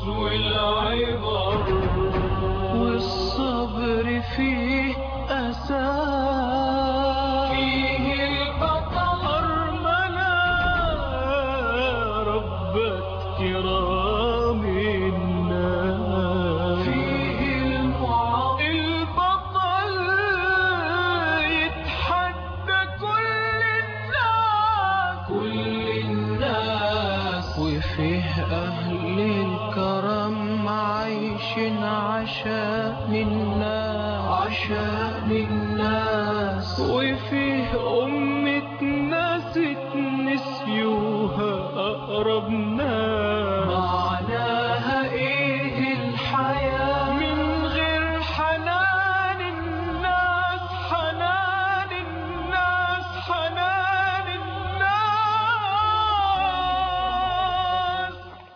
والعبر والصبر فيه أساس فيه البطل أرملة ربت كرام الناس فيه المعظم البطل يتحدى كل الناس كل الناس وفيه أهل الكرم عايشين عشان الناس عشان الناس وفيه أمة ناس نسيوها أقرب ناس معناها إيه الحياة من غير حنان الناس حنان الناس حنان الناس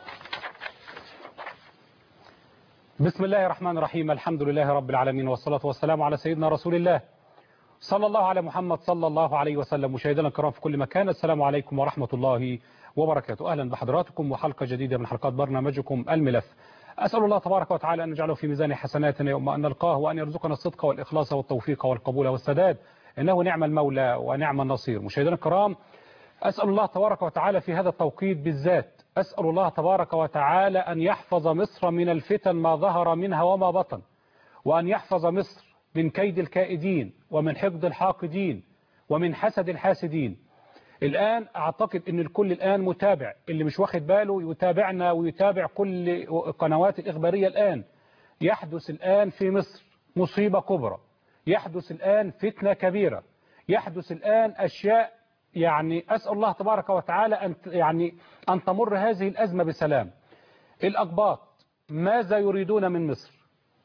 بسم الله الرحمن الرحيم الحمد لله رب العالمين والصلاة والسلام على سيدنا رسول الله صلى الله على محمد صلى الله عليه وسلم مشاهدينا الكرام في كل مكان السلام عليكم ورحمة الله وبركاته أهلا بحضراتكم وحلقة جديدة من حلقات برنامجكم الملف أسأل الله تبارك وتعالى أن يجعله في ميزان حسناتنا يوم أن نلقاه وأن يرزقنا الصدق والإخلاص والتوفيق والقبول والسداد إنه نعم المولى ونعم النصير مشاهدينا الكرام أسأل الله تبارك وتعالى في هذا التوقيت بالذات أسأل الله تبارك وتعالى أن يحفظ مصر من الفتن ما ظهر منها وما بطن وأن يحفظ مصر من كيد الكائدين ومن حقد الحاقدين ومن حسد الحاسدين الآن أعتقد أن الكل الآن متابع اللي مش واخد باله يتابعنا ويتابع كل القنوات الإخبارية الآن يحدث الآن في مصر مصيبة كبرى يحدث الآن فتنة كبيرة يحدث الآن أشياء يعني أسأل الله تبارك وتعالى أن يعني أن تمر هذه الأزمة بسلام الأقباط ماذا يريدون من مصر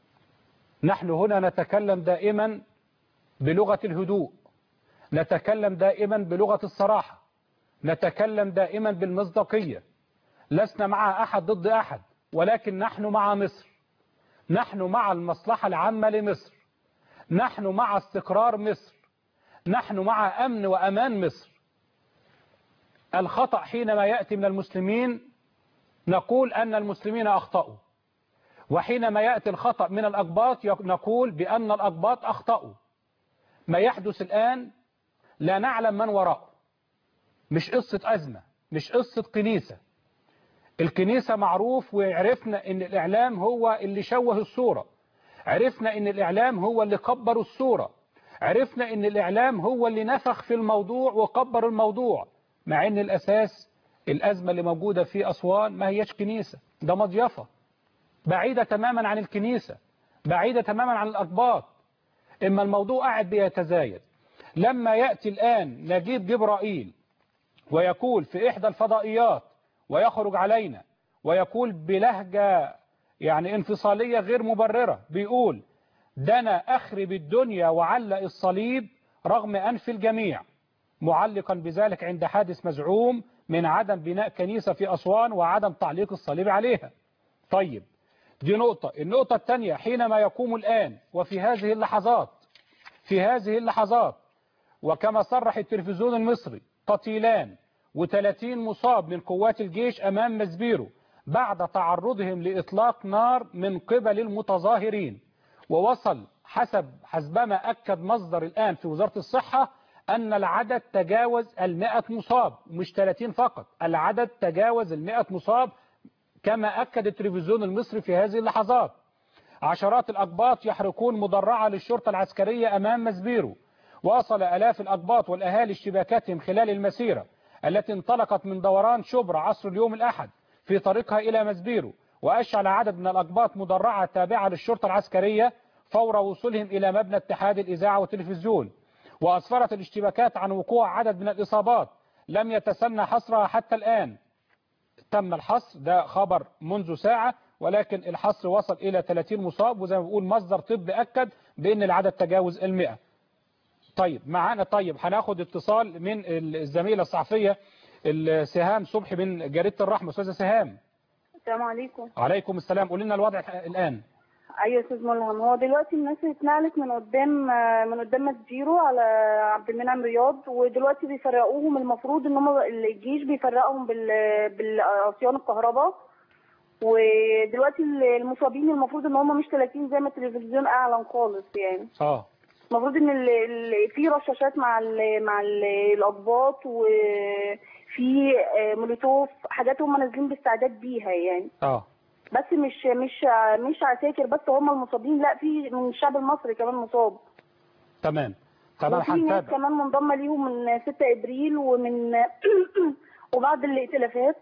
نحن هنا نتكلم دائما بلغة الهدوء نتكلم دائما بلغة الصراحة نتكلم دائما بالمصداقية لسنا مع أحد ضد أحد ولكن نحن مع مصر نحن مع المصلحة العامة لمصر نحن مع استقرار مصر نحن مع أمن وأمان مصر الخطأ حينما يأتي من المسلمين نقول أن المسلمين أخطأوا وحينما يأتي الخطأ من الأقباط نقول بأن الأقباط أخطأوا ما يحدث الآن لا نعلم من وراءه مش قصة أزمة مش قصة كنيسة الكنيسة معروف وعرفنا ان الإعلام هو اللي شوه الصورة عرفنا ان الإعلام هو اللي كبر الصورة عرفنا ان الإعلام هو اللي نفخ في الموضوع وكبر الموضوع مع ان الأساس الأزمة اللي موجودة في أسوان ما هيش كنيسة ده مضيفة بعيدة تماما عن الكنيسة بعيدة تماما عن الأقباط إما الموضوع قاعد بيتزايد لما يأتي الآن نجيب جبرائيل ويقول في إحدى الفضائيات ويخرج علينا ويقول بلهجة يعني انفصالية غير مبررة بيقول دنا أخرب الدنيا وعلق الصليب رغم أنف الجميع معلقا بذلك عند حادث مزعوم من عدم بناء كنيسة في أسوان وعدم تعليق الصليب عليها طيب دي نقطة النقطة الثانية حينما يقوم الآن وفي هذه اللحظات في هذه اللحظات وكما صرح التلفزيون المصري قتيلان و30 مصاب من قوات الجيش أمام مزبيرو بعد تعرضهم لإطلاق نار من قبل المتظاهرين ووصل حسب حسبما أكد مصدر الآن في وزارة الصحة أن العدد تجاوز المئة مصاب مش 30 فقط العدد تجاوز المئة مصاب كما أكد التلفزيون المصري في هذه اللحظات عشرات الأقباط يحرقون مدرعة للشرطة العسكرية أمام مزبيرو واصل ألاف الأقباط والأهالي اشتباكاتهم خلال المسيرة التي انطلقت من دوران شبرا عصر اليوم الأحد في طريقها إلى مزبيرو وأشعل عدد من الأقباط مدرعة تابعة للشرطة العسكرية فور وصولهم إلى مبنى اتحاد الإذاعة والتلفزيون وأسفرت الاشتباكات عن وقوع عدد من الإصابات لم يتسنى حصرها حتى الآن تم الحصر ده خبر منذ ساعة ولكن الحصر وصل إلى 30 مصاب وزي ما بقول مصدر طب أكد بأن العدد تجاوز المئة طيب معانا طيب هناخد اتصال من الزميلة الصحفية سهام صبحي من جريدة الرحمة أستاذة سهام السلام عليكم عليكم السلام قولي لنا الوضع الآن ايوه يا استاذ ملهم هو دلوقتي الناس اتنقلت من قدام من قدام مسجيرو على عبد المنعم رياض ودلوقتي بيفرقوهم المفروض ان هم الجيش بيفرقهم بال بالعصيان الكهرباء ودلوقتي المصابين المفروض ان هم مش 30 زي ما التلفزيون اعلن خالص يعني اه المفروض ان ال... ال... في رشاشات مع ال... مع ال... الاقباط وفي آه، مولوتوف حاجات هم نازلين باستعداد بيها يعني اه بس مش مش مش عساكر بس هم المصابين لا في من الشعب المصري كمان مصاب تمام تمام وفي ناس هنتابع كمان منضمه ليهم من 6 ابريل ومن وبعض الائتلافات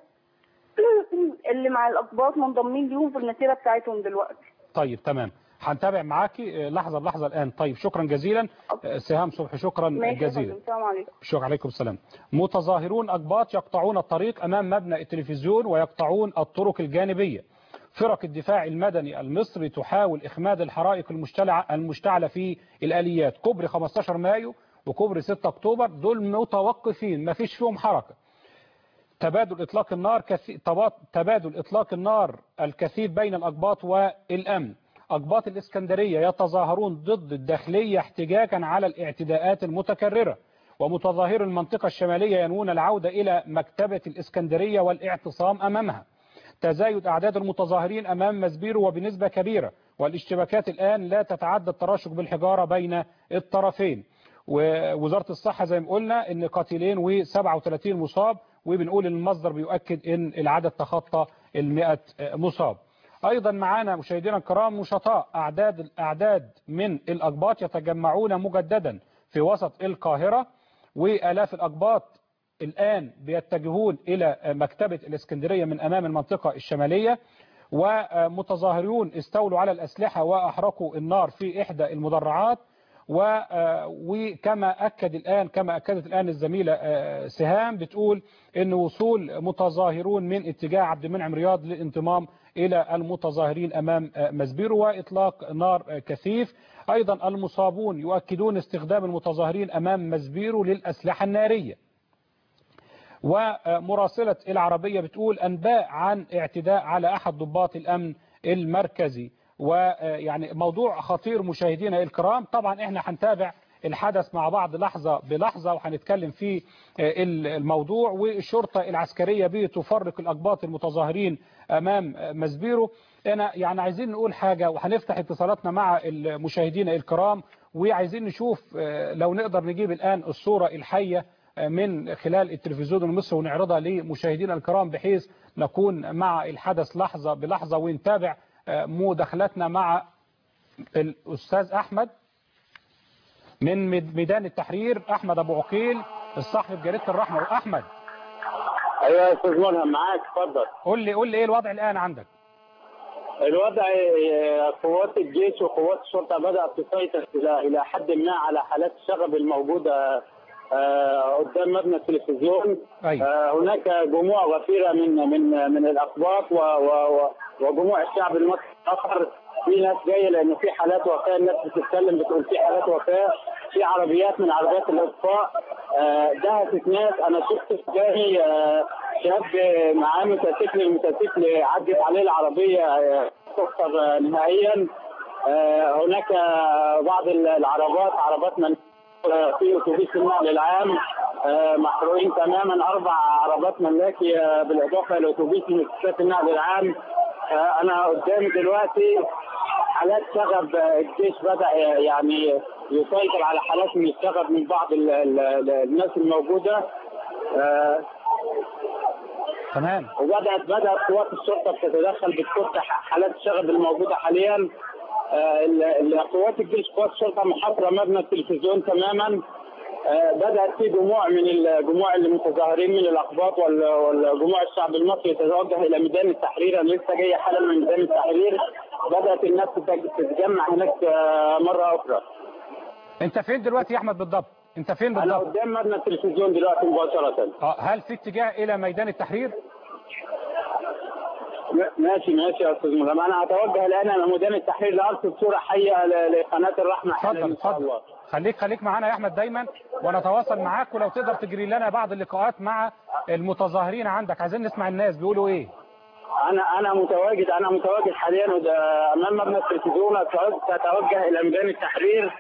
اللي مع الاقباط منضمين ليهم في المسيره بتاعتهم دلوقتي طيب تمام هنتابع معاكي آه، لحظة بلحظة الآن طيب شكرا جزيلا آه، سهام صبحي شكرا ماشي يا جزيلا فندم، السلام عليكم شكرا عليكم السلام متظاهرون أقباط يقطعون الطريق أمام مبنى التلفزيون ويقطعون الطرق الجانبية فرق الدفاع المدني المصري تحاول إخماد الحرائق المشتعلة المشتعلة في الآليات كوبري 15 مايو وكوبري 6 أكتوبر دول متوقفين ما فيش فيهم حركة تبادل إطلاق النار كثي... تبا- تبادل إطلاق النار الكثيف بين الأقباط والأمن أقباط الإسكندرية يتظاهرون ضد الداخلية احتجاجا على الاعتداءات المتكررة ومتظاهر المنطقة الشمالية ينوون العودة إلى مكتبة الإسكندرية والاعتصام أمامها تزايد أعداد المتظاهرين أمام مسبيرو وبنسبة كبيرة والاشتباكات الآن لا تتعدى التراشق بالحجارة بين الطرفين ووزارة الصحة زي ما قلنا ان قاتلين و37 مصاب وبنقول ان المصدر بيؤكد ان العدد تخطى ال100 مصاب ايضا معانا مشاهدينا الكرام نشطاء اعداد الاعداد من الاقباط يتجمعون مجددا في وسط القاهرة والاف الاقباط الان بيتجهون الى مكتبة الاسكندرية من امام المنطقة الشمالية ومتظاهرون استولوا على الاسلحة واحرقوا النار في احدى المدرعات و- آه، وكما أكد الآن كما أكدت الآن الزميلة آه، سهام بتقول أن وصول متظاهرون من اتجاه عبد المنعم رياض للانضمام إلى المتظاهرين أمام آه، مسبيرو وإطلاق نار آه، كثيف أيضا المصابون يؤكدون استخدام المتظاهرين أمام مسبيرو للأسلحة النارية ومراسلة العربية بتقول أنباء عن اعتداء على أحد ضباط الأمن المركزي ويعني موضوع خطير مشاهدينا الكرام طبعا احنا هنتابع الحدث مع بعض لحظة بلحظة وهنتكلم في الموضوع والشرطة العسكرية بتفرق الأقباط المتظاهرين أمام مسبيرو أنا يعني عايزين نقول حاجة وهنفتح اتصالاتنا مع المشاهدين الكرام وعايزين نشوف لو نقدر نجيب الآن الصورة الحية من خلال التلفزيون المصري ونعرضها لمشاهدينا الكرام بحيث نكون مع الحدث لحظة بلحظة ونتابع مداخلتنا مع الأستاذ أحمد من ميدان التحرير أحمد أبو عقيل الصحفي بجريدة الرحمة وأحمد ايوه يا استاذ ملهم معاك اتفضل قول لي قول لي إيه الوضع الآن عندك الوضع آه، قوات الجيش وقوات الشرطه بدات تسيطر الى الى حد ما على حالات الشغب الموجوده آه، قدام مبنى التلفزيون أيوة. آه، هناك جموع غفيره من من من الاقباط و- و- و- وجموع الشعب المصري الاخر في ناس جايه لانه في حالات وفاه الناس بتتكلم بتقول في حالات وفاه في عربيات من عربيات الاطفاء آه، دهست ناس انا شفت جاي آه، شاب معاه موتوسيكل الموتوسيكل عدت عليه العربيه آه، تكسر آه، نهائيا آه، هناك آه، بعض العربات عربات من في اتوبيس النقل العام آه، محروقين تماما اربع عربات ملاكي آه، بالاضافه لاتوبيس مؤسسات النقل العام آه، انا قدامي دلوقتي حالات شغب آه، الجيش بدا يعني يسيطر على حالات من الشغب من بعض ال- ال- ال- الناس الموجوده آه، تمام وبدات بدات قوات الشرطه بتتدخل بتفتح حالات الشغب الموجوده حاليا آه، ال- ال- قوات الجيش قوات الشرطه محاصره مبنى التلفزيون تماما آه، بدات في جموع من الجموع المتظاهرين من الاقباط وال- والجموع الشعب المصري تتوجه الى ميدان التحرير انا لسه جاي حالا من ميدان التحرير بدات الناس تتج- تتجمع هناك آه، مره اخرى أنت فين دلوقتي يا أحمد بالضبط أنت فين انا بالضبط قدام مبنى التلفزيون دلوقتي مباشره آه، هل في اتجاه إلى ميدان التحرير م- ماشي ماشي يا استاذ ملهم انا هتوجه الان الى ميدان التحرير لارسل صوره حيه ل- لقناه الرحمه حالا اتفضل ان شاء اتفضل الله خليك خليك معانا يا احمد دايما ونتواصل معاك ولو تقدر تجري لنا بعض اللقاءات مع المتظاهرين عندك عايزين نسمع الناس بيقولوا ايه انا انا متواجد انا متواجد حاليا وده امام مبنى التلفزيون أتوجه- اتوجه الى ميدان التحرير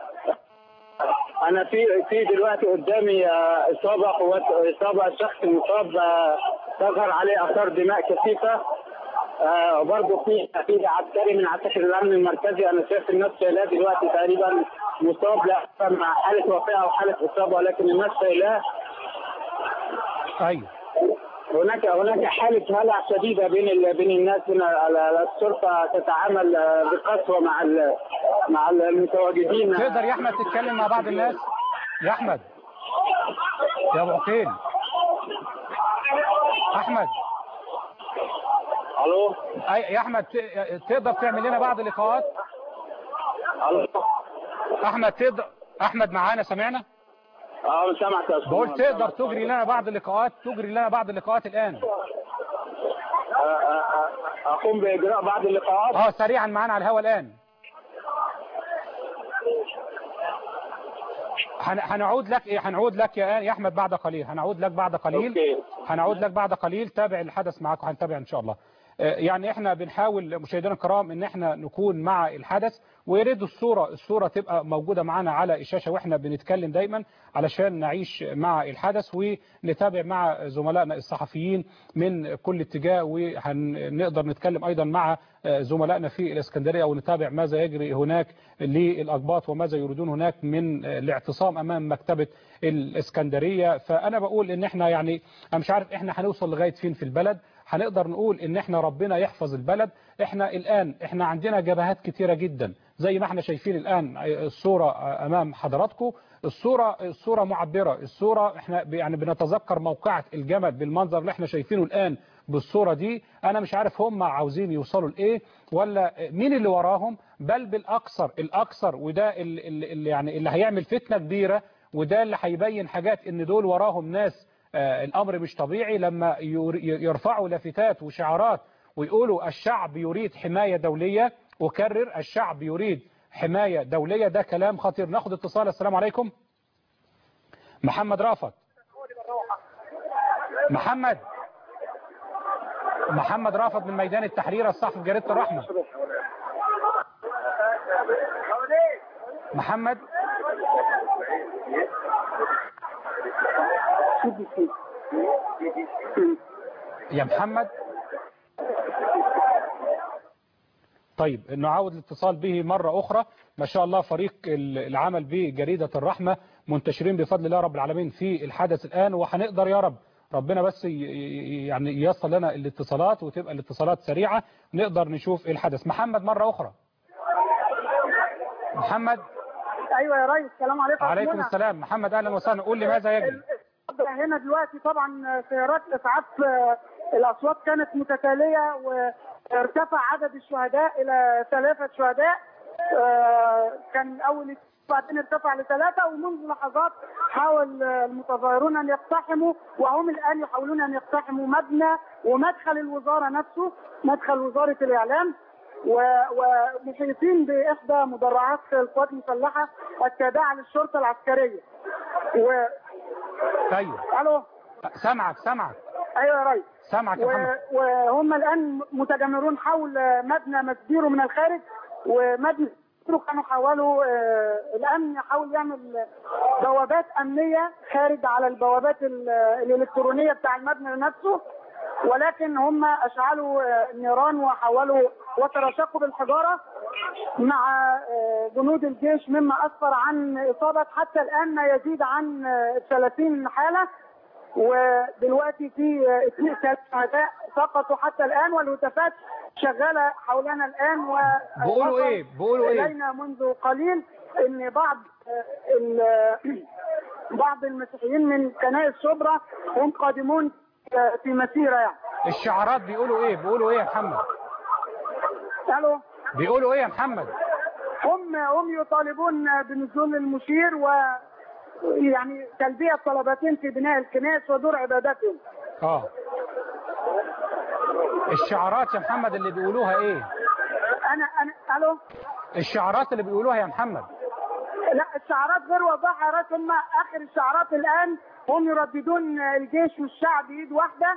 انا في في دلوقتي قدامي آه، اصابه قوات اصابه الشخص المصاب آه، تظهر عليه اثار دماء كثيفه آه برضه في في عسكري من عساكر الامن المركزي انا شايف الناس شايلاه دلوقتي تقريبا مصاب لا مع حاله وفاه او حاله اصابه ولكن الناس شايلاه ايوه هناك هناك حاله هلع شديده بين ال- بين الناس هنا ال- ال- الشرطه تتعامل آه، بقسوه مع ال- مع المتواجدين تقدر يا احمد تتكلم مع بعض الناس يا احمد يا ابو عقيل احمد الو أي يا احمد ت- تقدر تعمل لنا بعض اللقاءات الو احمد تقدر احمد معانا سمعنا اه سامعك يا أستاذ بقول محمد، تقدر سامعك. تجري لنا بعض اللقاءات تجري لنا بعض اللقاءات الان آه، آه، آه، اقوم باجراء بعض اللقاءات اه سريعا معانا على الهواء الان هن- هنعود لك ايه هنعود لك يا يا احمد بعد قليل هنعود لك بعد قليل اوكي هنعود لك بعد قليل تابع الحدث معاك وهنتابع ان شاء الله آه، يعني احنا بنحاول مشاهدينا الكرام ان احنا نكون مع الحدث ويريد الصورة الصورة تبقى موجودة معنا على الشاشة واحنا بنتكلم دايما علشان نعيش مع الحدث ونتابع مع زملائنا الصحفيين من كل اتجاه وهنقدر نتكلم ايضا مع آه، زملائنا في الاسكندرية ونتابع ماذا يجري هناك للاقباط وماذا يريدون هناك من آه، الاعتصام امام مكتبة الاسكندرية فانا بقول ان احنا يعني انا مش عارف احنا هنوصل لغاية فين في البلد هنقدر نقول ان احنا ربنا يحفظ البلد احنا الان احنا عندنا جبهات كتيرة جدا زي ما احنا شايفين الان الصورة امام حضراتكم الصورة الصورة معبرة الصورة احنا ب- يعني بنتذكر موقعة الجمل بالمنظر اللي احنا شايفينه الان بالصورة دي انا مش عارف هم عاوزين يوصلوا لايه ولا مين اللي وراهم بل بالاكثر الاكثر وده اللي, اللي يعني اللي هيعمل فتنة كبيرة وده اللي هيبين حاجات ان دول وراهم ناس آه، الامر مش طبيعي لما ير- يرفعوا لافتات وشعارات ويقولوا الشعب يريد حماية دولية وكرر الشعب يريد حماية دولية ده كلام خطير ناخد اتصال السلام عليكم محمد رافت محمد محمد رافت من ميدان التحرير الصحفي في جريدة الرحمة محمد يا محمد طيب نعاود الاتصال به مرة أخرى ما شاء الله فريق ال- العمل بجريدة الرحمة منتشرين بفضل الله رب العالمين في الحدث الآن وهنقدر يا رب ربنا بس ي- ي- يعني ييسر لنا الاتصالات وتبقى الاتصالات سريعة نقدر نشوف الحدث محمد مرة أخرى محمد ايوه يا ريس السلام عليكم عليكم أخونا. السلام محمد أهلا وسهلا قول لي ماذا يجري هنا دلوقتي طبعا سيارات اسعاف آه، الاصوات كانت متتاليه وارتفع عدد الشهداء الى ثلاثه شهداء آه، كان اول بعدين ارتفع لثلاثه ومنذ لحظات حاول آه، المتظاهرون ان يقتحموا وهم الان يحاولون ان يقتحموا مبنى ومدخل الوزاره نفسه مدخل وزاره الاعلام و- ومحيطين باحدى مدرعات القوات المسلحه التابعه للشرطه العسكريه. و أيوه الو سامعك سامعك ايوه يا ريس سامعك يا محمد و- وهم الان متجمرون حول مبنى مسبيرو من الخارج ومبنى مسبيرو كانوا حاولوا آه، الامن يحاول يعمل بوابات امنيه خارج على البوابات ال- الالكترونيه بتاع المبنى نفسه ولكن هم اشعلوا آه، النيران وحاولوا وترشقوا بالحجاره مع آه، جنود الجيش مما اسفر عن اصابه حتى الان ما يزيد عن آه، 30 حاله ودلوقتي في آه، اثنين شهداء سقطوا حتى الان والهتافات شغاله حولنا الان و بيقولوا وصل إيه؟ بيقولوا إيه؟ الينا منذ قليل ان بعض آه، ال- بعض المسيحيين من كنائس شبرا هم قادمون آه، في مسيره يعني الشعارات بيقولوا إيه بيقولوا إيه يا محمد الو بيقولوا إيه يا محمد هم هم يطالبون بنزول المشير و يعني تلبيه طلباتهم في بناء الكنائس ودور عبادتهم اه الشعارات يا محمد اللي بيقولوها ايه انا انا الو الشعارات اللي بيقولوها يا محمد لا الشعارات غير واضحه يا ريس هم اخر الشعارات الان هم يرددون الجيش والشعب ايد واحده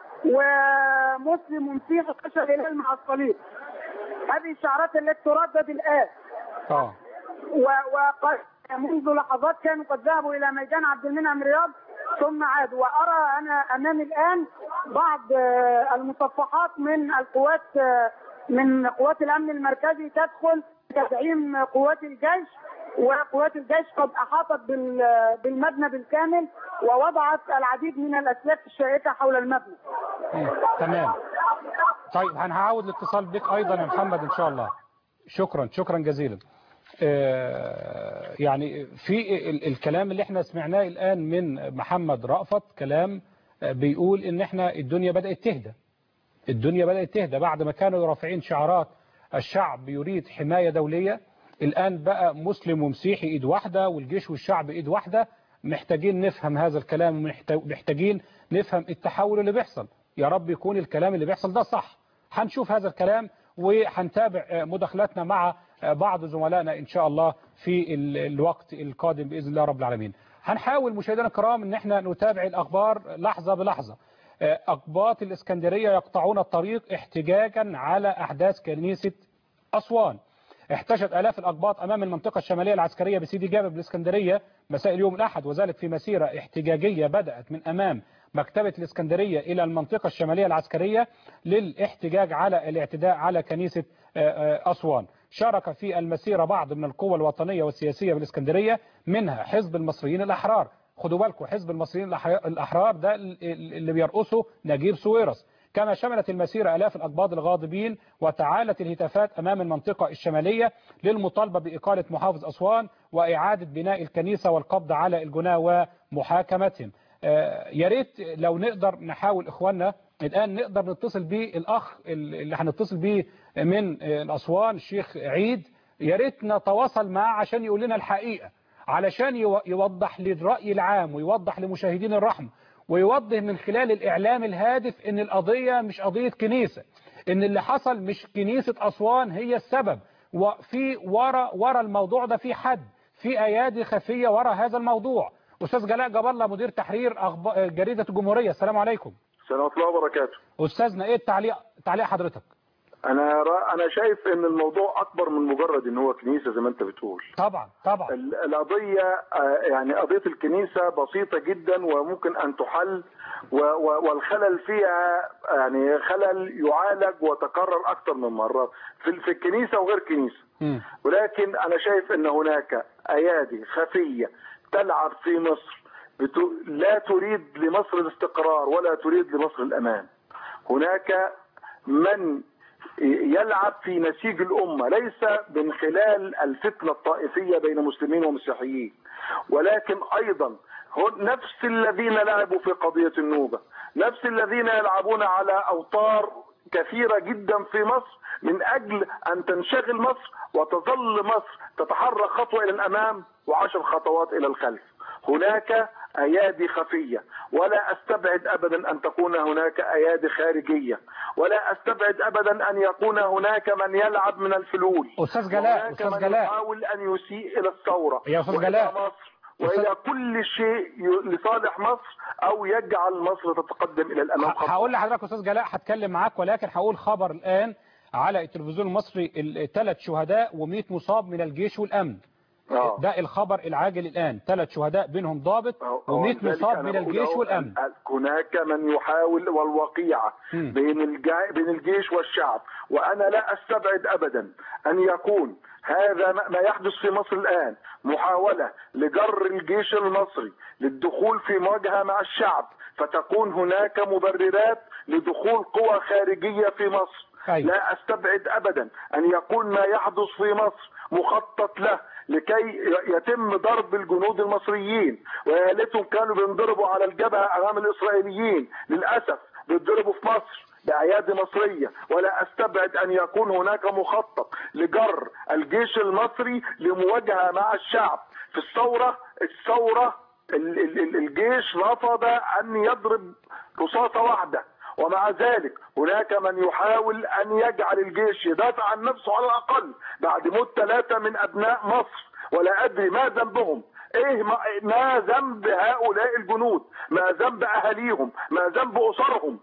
ومسلم ومسيحي خشب الهلال مع الصليب هذه الشعارات التي تردد الان اه و- وقد منذ لحظات كانوا قد ذهبوا الى ميدان عبد المنعم رياض ثم عادوا وارى انا امامي الان بعض آه، المصفحات من القوات آه، من قوات الامن المركزي تدخل تدعيم قوات الجيش وقوات الجيش قد احاطت بال- بالمبنى بالكامل ووضعت العديد من الاسلاك الشائكه حول المبنى. مم. تمام طيب هنعاود الاتصال بك ايضا يا محمد ان شاء الله شكرا شكرا جزيلا آه، يعني في ال- الكلام اللي احنا سمعناه الان من محمد رأفت كلام آه، بيقول ان احنا الدنيا بدأت تهدى الدنيا بدأت تهدى بعد ما كانوا رافعين شعارات الشعب يريد حماية دولية الآن بقى مسلم ومسيحي إيد واحدة والجيش والشعب إيد واحدة محتاجين نفهم هذا الكلام ومحتاجين نفهم التحول اللي بيحصل يا رب يكون الكلام اللي بيحصل ده صح هنشوف هذا الكلام وهنتابع آه، مداخلاتنا مع آه، بعض زملائنا إن شاء الله في ال- الوقت القادم بإذن الله رب العالمين هنحاول مشاهدينا الكرام ان احنا نتابع الأخبار لحظة بلحظة آه، أقباط الإسكندرية يقطعون الطريق احتجاجا على أحداث كنيسة أسوان احتشد آلاف الأقباط أمام المنطقة الشمالية العسكرية بسيدي جابر بالإسكندرية مساء اليوم الأحد وذلك في مسيرة احتجاجية بدأت من أمام مكتبة الإسكندرية إلى المنطقة الشمالية العسكرية للاحتجاج على الاعتداء على كنيسة آه، آه، أسوان شارك في المسيرة بعض من القوى الوطنية والسياسية بالإسكندرية منها حزب المصريين الأحرار خدوا بالكم حزب المصريين الأحرار- الأحرار ده اللي بيرقصه نجيب سويرس كما شملت المسيرة آلاف الأقباط الغاضبين وتعالت الهتافات أمام المنطقة الشمالية للمطالبة بإقالة محافظ أسوان وإعادة بناء الكنيسة والقبض على الجناة ومحاكمتهم آه، يا ريت لو نقدر نحاول إخواننا الآن نقدر نتصل بيه الأخ اللي هنتصل بيه من آه، الأسوان الشيخ عيد يا ريت نتواصل معاه عشان يقول لنا الحقيقة علشان يو- يوضح للرأي العام ويوضح لمشاهدين الرحمة ويوضح من خلال الإعلام الهادف إن القضية مش قضية كنيسة إن اللي حصل مش كنيسة أسوان هي السبب وفي ورا ورا الموضوع ده في حد في أيادي خفية ورا هذا الموضوع أستاذ جلاء جاب الله مدير تحرير أخبار جريدة الجمهورية السلام عليكم السلام ورحمة الله وبركاته أستاذنا إيه التعليق تعليق حضرتك أنا را... أنا شايف إن الموضوع أكبر من مجرد إن هو كنيسة زي ما أنت بتقول طبعا طبعا ال- القضية آه، يعني قضية الكنيسة بسيطة جدا وممكن أن تحل و... و... والخلل فيها يعني خلل يعالج وتكرر أكثر من مرة في, في الكنيسة وغير كنيسة مم. ولكن أنا شايف أن هناك أيادي خفية تلعب في مصر بت... لا تريد لمصر الاستقرار ولا تريد لمصر الأمان هناك من يلعب في نسيج الأمة ليس من خلال الفتنة الطائفية بين مسلمين ومسيحيين ولكن أيضا هم نفس الذين لعبوا في قضية النوبة نفس الذين يلعبون على أوتار كثيرة جدا في مصر من أجل أن تنشغل مصر وتظل مصر تتحرك خطوة إلى الأمام وعشر خطوات إلى الخلف هناك ايادي خفيه ولا استبعد ابدا ان تكون هناك ايادي خارجيه ولا استبعد ابدا ان يكون هناك من يلعب من الفلول أستاذ جلاء وهناك أستاذ من جلاء يحاول ان يسيء الى الثوره يا أستاذ وإلى جلاء. مصر والى كل شيء ي- لصالح مصر او يجعل مصر تتقدم الى الامام خطوة. هقول لحضرتك استاذ جلاء هتكلم معاك ولكن هقول خبر الان على التلفزيون المصري ثلاث شهداء و100 مصاب من الجيش والامن آه. ده الخبر العاجل الان ثلاث شهداء بينهم ضابط أو- و100 ولذلك مصاب أنا من أقول الجيش أهو والامن أن- هناك من يحاول والوقيعة مم. بين الجا... بين الجيش والشعب وأنا لا أستبعد أبدا أن يكون هذا ما ما يحدث في مصر الآن محاولة لجر الجيش المصري للدخول في مواجهة مع الشعب فتكون هناك مبررات لدخول قوى خارجية في مصر أيوة. لا استبعد ابدا ان يكون ما يحدث في مصر مخطط له لكي يتم ضرب الجنود المصريين ويا ليتهم كانوا بينضربوا على الجبهه امام الاسرائيليين للاسف بيتضربوا في مصر بايادي مصريه ولا استبعد ان يكون هناك مخطط لجر الجيش المصري لمواجهه مع الشعب في الثوره الثوره ال- ال- ال- الجيش رفض ان يضرب رصاصه واحده ومع ذلك هناك من يحاول ان يجعل الجيش يدافع عن نفسه على الاقل بعد موت ثلاثه من ابناء مصر ولا ادري ما ذنبهم ايه ما, ما ذنب هؤلاء الجنود ما ذنب اهاليهم ما ذنب اسرهم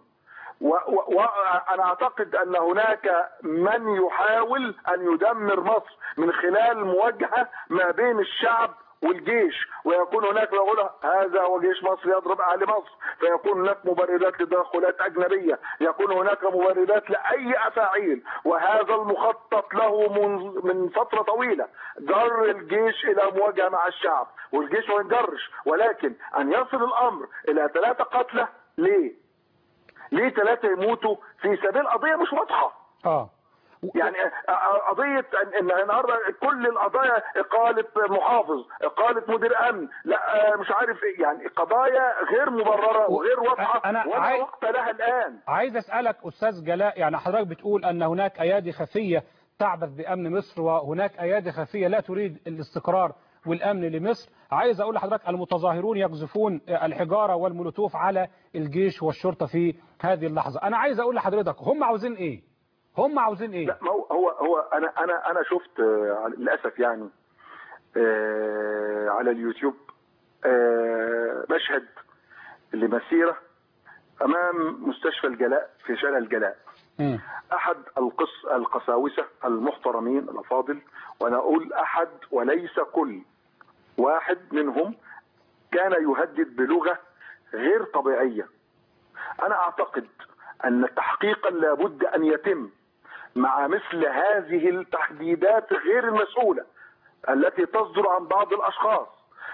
وانا اعتقد ان هناك من يحاول ان يدمر مصر من خلال مواجهه ما بين الشعب والجيش ويكون هناك يقول هذا وجيش مصر يضرب اهل مصر فيكون هناك مبررات لتدخلات اجنبيه يكون هناك مبررات لاي افاعيل وهذا المخطط له من من فتره طويله جر الجيش الى مواجهه مع الشعب والجيش ما يجرش ولكن ان يصل الامر الى ثلاثه قتلى ليه؟ ليه ثلاثه يموتوا في سبيل قضيه مش واضحه اه يعني قضية ان النهارده كل القضايا اقالة محافظ اقالة مدير امن لا مش عارف ايه يعني قضايا غير مبررة وغير واضحة أنا ولا عايز- وقت لها الان عايز اسالك استاذ جلاء يعني حضرتك بتقول ان هناك ايادي خفيه تعبث بامن مصر وهناك ايادي خفيه لا تريد الاستقرار والامن لمصر عايز اقول لحضرتك المتظاهرون يقذفون الحجاره والمولوتوف على الجيش والشرطه في هذه اللحظه انا عايز اقول لحضرتك هم عاوزين ايه هم عاوزين ايه لا ما هو هو هو انا انا انا شفت آه، للاسف يعني آه، على اليوتيوب آه، مشهد لمسيرة امام مستشفى الجلاء في شارع الجلاء مم. احد القص القساوسه المحترمين الافاضل وانا اقول احد وليس كل واحد منهم كان يهدد بلغه غير طبيعيه انا اعتقد ان تحقيقا لابد ان يتم مع مثل هذه التحديدات غير المسؤوله التي تصدر عن بعض الاشخاص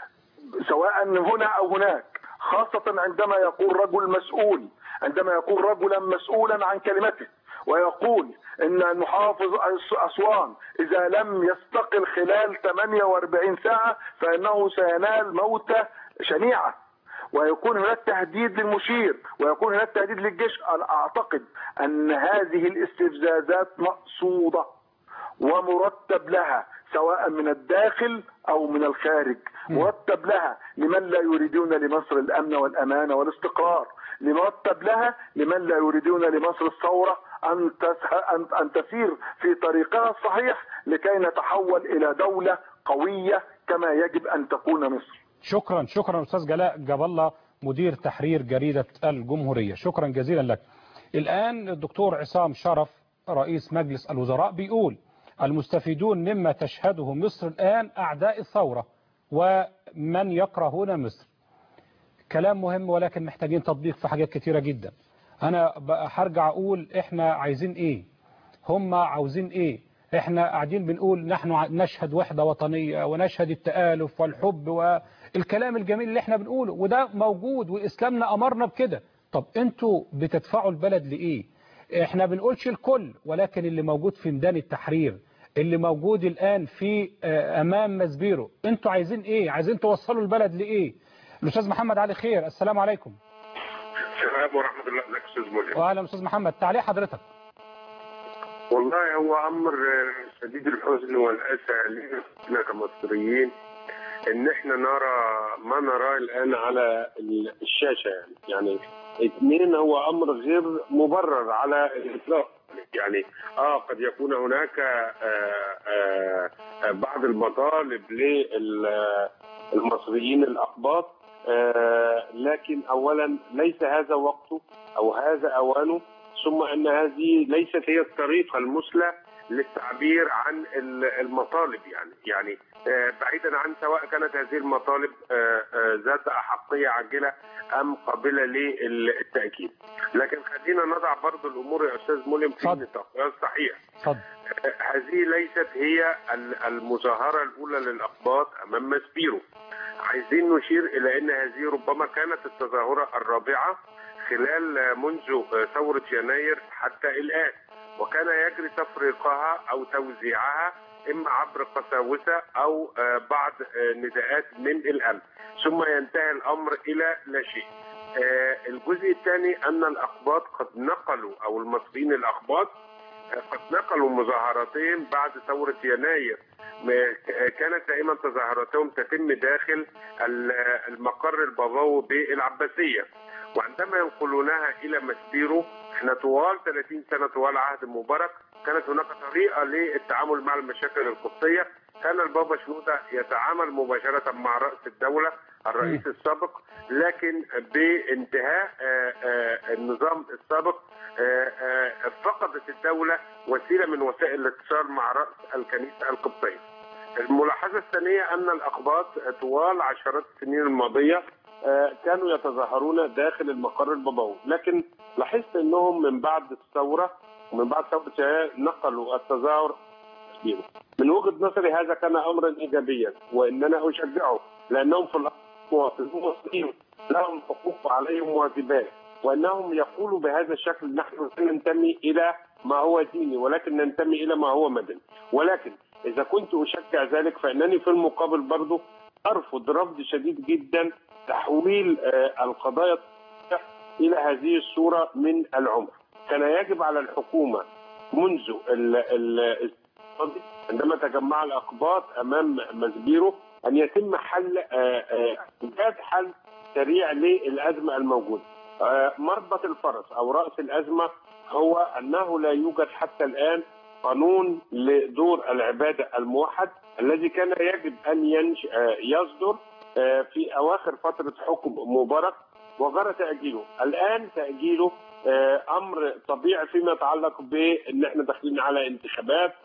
سواء هنا او هناك خاصة عندما يقول رجل مسؤول عندما يقول رجلا مسؤولا عن كلمته ويقول ان محافظ اسوان اذا لم يستقل خلال 48 ساعة فانه سينال موتة شنيعة ويكون هناك تهديد للمشير ويكون هناك تهديد للجيش انا اعتقد ان هذه الاستفزازات مقصودة ومرتب لها سواء من الداخل او من الخارج مرتب لها لمن لا يريدون لمصر الامن والامان والاستقرار مرتب لها لمن لا يريدون لمصر الثوره ان تسه- ان ان تسير في طريقها الصحيح لكي نتحول الى دوله قويه كما يجب ان تكون مصر شكرا شكرا استاذ جلاء جاب الله مدير تحرير جريده الجمهوريه شكرا جزيلا لك الان الدكتور عصام شرف رئيس مجلس الوزراء بيقول المستفيدون مما تشهده مصر الان اعداء الثوره ومن يكرهون مصر كلام مهم ولكن محتاجين تطبيق في حاجات كتيره جدا انا بقى هرجع اقول احنا عايزين ايه هم عاوزين ايه احنا قاعدين بنقول نحن ع- نشهد وحدة وطنية ونشهد التآلف والحب والكلام الجميل اللي احنا بنقوله وده موجود واسلامنا امرنا بكده طب انتوا بتدفعوا البلد لايه احنا بنقولش الكل ولكن اللي موجود في ميدان التحرير اللي موجود الان في آه، امام مسبيرو انتوا عايزين ايه عايزين توصلوا البلد لايه الاستاذ محمد علي خير السلام عليكم السلام ورحمة الله ازيك يا استاذ ملهم واهلا استاذ محمد تعليق حضرتك والله هو امر آه، شديد الحزن والاسى لنا كمصريين ان احنا نرى ما نراه الان على ال- الشاشه يعني يعني اثنين هو امر غير مبرر على الاطلاق يعني اه قد يكون هناك آه آه آه بعض المطالب للمصريين الاقباط آه لكن اولا ليس هذا وقته او هذا اوانه ثم ان هذه ليست هي الطريقه المثلى للتعبير عن ال- المطالب يعني يعني آه، بعيدا عن سواء كانت هذه المطالب آه، آه، ذات احقيه عاجله ام قابله للتاكيد لكن خلينا نضع برضو الامور يا استاذ ملهم في اتفضل. نطاقها الصحيح اتفضل هذه ليست هي ال- المظاهرة الأولى للأقباط أمام مسبيرو عايزين نشير إلى أن هذه ربما كانت التظاهرة الرابعة خلال منذ ثورة يناير حتى الآن وكان يجري تفريقها أو توزيعها إما عبر قساوسة أو آه، بعض آه، نداءات من الأمن ثم ينتهي الأمر إلى لا شيء آه، الجزء الثاني أن الأقباط قد نقلوا أو المصريين الأقباط قد نقلوا مظاهراتهم بعد ثورة يناير ما- كانت دائما تظاهراتهم تتم داخل ال- المقر البابوي بالعباسية وعندما ينقلونها إلى مسبيرو احنا طوال 30 سنة طوال عهد مبارك كانت هناك طريقة للتعامل مع المشاكل القبطية كان البابا شنودة يتعامل مباشرة مع رأس الدولة الرئيس السابق لكن بانتهاء آه، آه، النظام السابق آه، آه، فقدت الدولة وسيلة من وسائل الاتصال مع رأس الكنيسة القبطية الملاحظة الثانية أن الأقباط طوال عشرات السنين الماضية آه، كانوا يتظاهرون داخل المقر البابوي لكن لاحظت أنهم من بعد الثورة ومن بعد ثورة يناير نقلوا التظاهر من وجهة نظري هذا كان أمرا إيجابيا وإننا أشجعه لأنهم في الأصل مواطنون مصريين لهم حقوق وعليهم واجبات وأنهم يقولوا بهذا الشكل نحن لا ننتمي إلى ما هو ديني ولكن ننتمي إلى ما هو مدني ولكن إذا كنت أشجع ذلك فإنني في المقابل برضه أرفض رفض شديد جدا تحويل آه، القضايا إلى هذه الصورة من العنف كان يجب على الحكومة منذ ال ال عندما تجمع الأقباط أمام مسبيرو أن يتم حل آه، آه، إيجاد حل سريع للأزمة الموجودة آه، مربط الفرس أو رأس الأزمة هو أنه لا يوجد حتى الآن قانون لدور العبادة الموحد الذي كان يجب أن ينش... آه، يصدر آه، في أواخر فترة حكم مبارك وجرى تأجيله الآن تأجيله آه، أمر طبيعي فيما يتعلق بأن احنا داخلين على انتخابات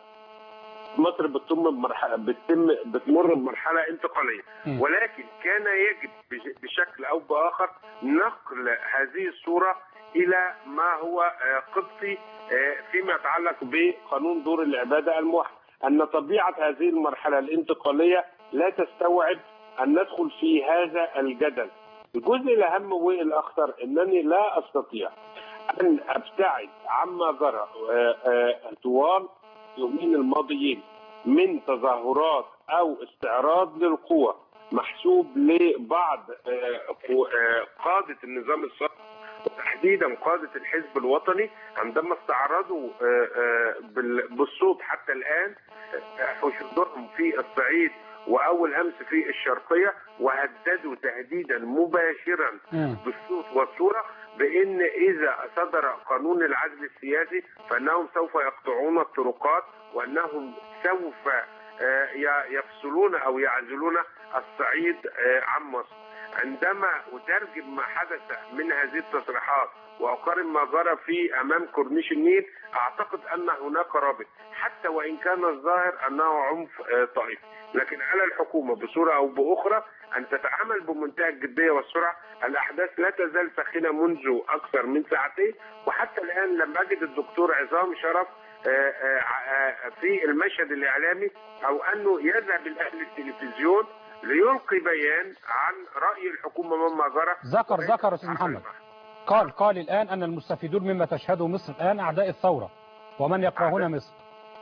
مصر بتتم بمرحلة بتتم بتمر بمرحلة انتقالية مم. ولكن كان يجب بش- بشكل أو بآخر نقل هذه الصورة إلى ما هو آه، قدسي آه، فيما يتعلق بقانون دور العبادة الموحد أن طبيعة هذه المرحلة الانتقالية لا تستوعب أن ندخل في هذا الجدل الجزء الأهم والأخطر أنني لا أستطيع أن أبتعد عما جرى آه، آه، طوال اليومين الماضيين من تظاهرات او استعراض للقوى محسوب لبعض آه، قو- آه، قادة النظام الصادق وتحديدا قادة الحزب الوطني عندما استعرضوا آه، آه، بال- بالصوت حتى الآن آه، حشودهم في الصعيد وأول أمس في الشرقية وهددوا تهديدا مباشرا مم. بالصوت والصورة بأن إذا صدر قانون العزل السياسي فإنهم سوف يقطعون الطرقات وأنهم سوف آه، ي- يفصلون أو يعزلون الصعيد آه، عن مصر عندما أترجم ما حدث من هذه التصريحات وأقارن ما جرى في أمام كورنيش النيل أعتقد أن هناك رابط حتى وإن كان الظاهر أنه عنف آه، طائفي لكن على الحكومة بصورة أو بأخرى أن تتعامل بمنتهى الجدية والسرعة الأحداث لا تزال ساخنة منذ أكثر من ساعتين وحتى الآن لم أجد الدكتور عظام شرف آه، آه، آه، في المشهد الإعلامي أو أنه يذهب الآن للتلفزيون ليلقي بيان عن رأي الحكومة مما جرى ذكر ذكر أستاذ محمد قال قال الآن أن المستفيدون مما تشهده مصر الآن أعداء الثورة ومن يكرهون مصر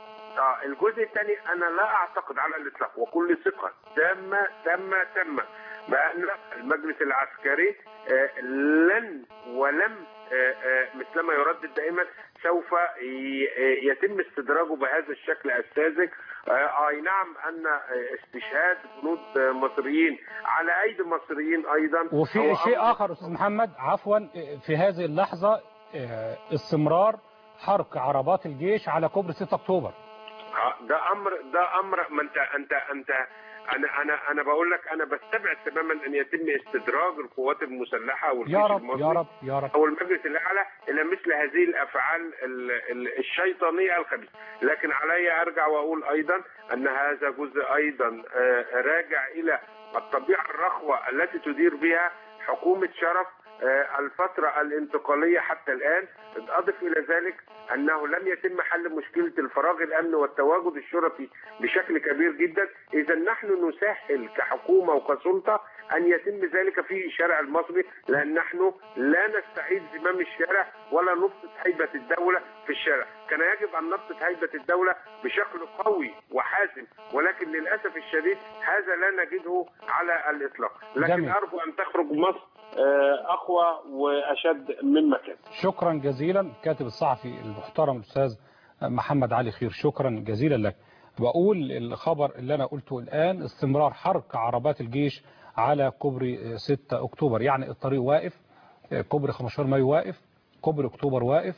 آه الجزء الثاني انا لا اعتقد على الاطلاق وكل ثقه تامه تامه تامه بان المجلس العسكري آه لن ولم آه آه مثلما يردد دائما سوف ي- آه، يتم استدراجه بهذا الشكل الساذج آه اي نعم ان آه، استشهاد جنود آه، مصريين على ايدي مصريين ايضا وفي هو شيء أمر- آخر أستاذ محمد عفوا في هذه اللحظة آه، استمرار حرق عربات الجيش على كوبري 6 أكتوبر آه، ده امر ده امر ما انت انت انت انا انا انا بقول لك انا بستبعد تماما ان يتم استدراج القوات المسلحه والجيش يا رب المصري يا رب يا رب او المجلس الاعلى الى مثل هذه الافعال ال- ال- الشيطانيه الخبيثه، لكن علي ارجع واقول ايضا ان هذا جزء ايضا آه، راجع الى الطبيعه الرخوه التي تدير بها حكومه شرف آه، الفترة الانتقالية حتى الآن أضف إلى ذلك أنه لم يتم حل مشكلة الفراغ الأمن والتواجد الشرطي بشكل كبير جدا إذا نحن نسهل كحكومة وكسلطة أن يتم ذلك في الشارع المصري لأن نحن لا نستعيد زمام الشارع ولا نبسط هيبة الدولة في الشارع كان يجب أن نبسط هيبة الدولة بشكل قوي وحاسم ولكن للأسف الشديد هذا لا نجده على الإطلاق لكن جميل. أرجو أن تخرج مصر آه، أقوى وأشد مما كان شكرا جزيلا كاتب الصحفي المحترم الأستاذ محمد علي خير شكرا جزيلا لك بقول الخبر اللي أنا قلته الآن استمرار حرق عربات الجيش على كوبري 6 أكتوبر يعني الطريق واقف كوبري 15 مايو واقف كوبري أكتوبر واقف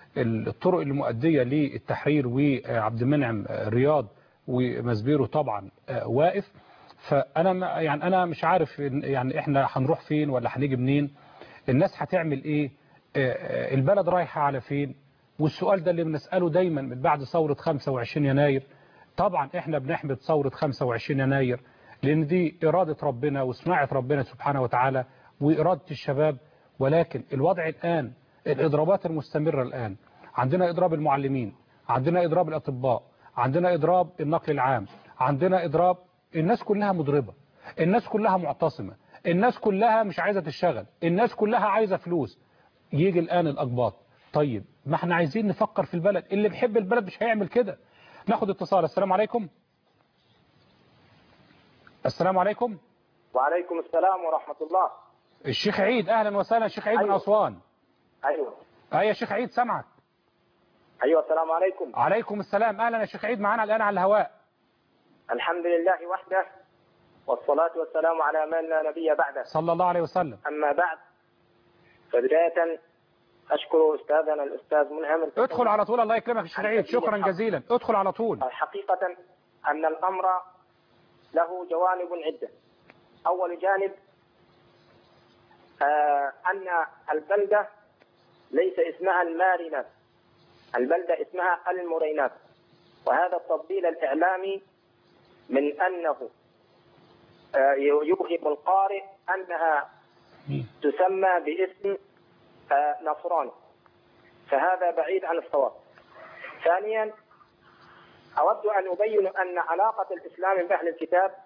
الطرق المؤدية للتحرير وعبد المنعم رياض ومسبيرو طبعا واقف فأنا ما- يعني أنا مش عارف إن- يعني إحنا هنروح فين ولا هنيجي منين الناس هتعمل إيه آه، آه، البلد رايحة على فين والسؤال ده اللي بنسأله دايما من بعد ثورة 25 يناير طبعا احنا بنحمد ثورة 25 يناير لان دي ارادة ربنا وصناعة ربنا سبحانه وتعالى وارادة الشباب ولكن الوضع الان الاضرابات المستمرة الان عندنا اضراب المعلمين عندنا اضراب الاطباء عندنا اضراب النقل العام عندنا اضراب الناس كلها مضربة الناس كلها معتصمة الناس كلها مش عايزة تشتغل الناس كلها عايزة فلوس يجي الآن الأقباط طيب ما احنا عايزين نفكر في البلد اللي بيحب البلد مش هيعمل كده ناخد اتصال السلام عليكم السلام عليكم وعليكم السلام ورحمة الله الشيخ عيد أهلا وسهلا الشيخ عيد من أيوة. أسوان أيوة أي يا شيخ عيد سامعك أيوة السلام عليكم عليكم السلام أهلا يا شيخ عيد معانا الآن على الهواء الحمد لله وحده والصلاة والسلام على من لا نبي بعده صلى الله عليه وسلم أما بعد فبداية أشكر أستاذنا الأستاذ ملهم ادخل على طول الله يكرمك يا شيخ عيد شكرا جزيلا ادخل على طول حقيقة أن الأمر له جوانب عدة أول جانب آه أن البلدة ليس اسمها المارينات البلدة اسمها المرينات وهذا التفضيل الإعلامي من أنه آه يوهم القارئ أنها تسمى باسم آه نصراني فهذا بعيد عن الصواب ثانيا أود أن أبين أن علاقة الإسلام بأهل الكتاب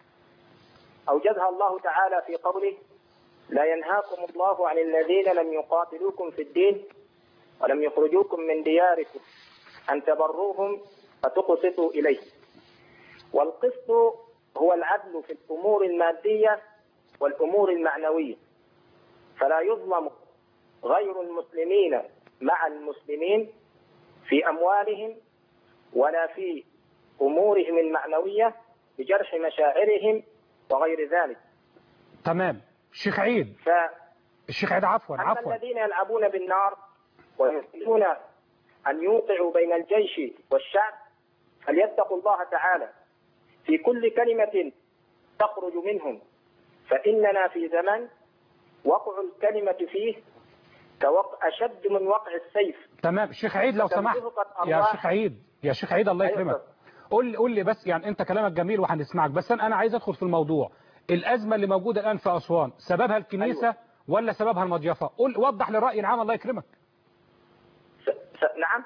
أوجدها الله تعالى في قوله لا ينهاكم الله عن الذين لم يقاتلوكم في الدين ولم يخرجوكم من دياركم أن تبروهم فتقسطوا إليه والقسط هو العدل في الأمور المادية والأمور المعنوية فلا يظلم غير المسلمين مع المسلمين في أموالهم ولا في أمورهم المعنوية بجرح مشاعرهم وغير ذلك تمام الشيخ عيد ف الشيخ عيد عفوا أما عفوا الذين يلعبون بالنار ويريدون أن يوقعوا بين الجيش والشعب فليتقوا الله تعالى في كل كلمة تخرج منهم فإننا في زمن وقع الكلمة فيه كوقع أشد من وقع السيف تمام الشيخ عيد لو سمحت تنبهك يا الله. شيخ عيد يا شيخ عيد الله أيوة يكرمك طبعا. قول لي قول لي بس يعني انت كلامك جميل وهنسمعك بس انا أنا عايز ادخل في الموضوع الازمه اللي موجوده الان في اسوان سببها الكنيسه أيوة. ولا سببها المضيفه قول وضح للراي العام الله يكرمك س... س... نعم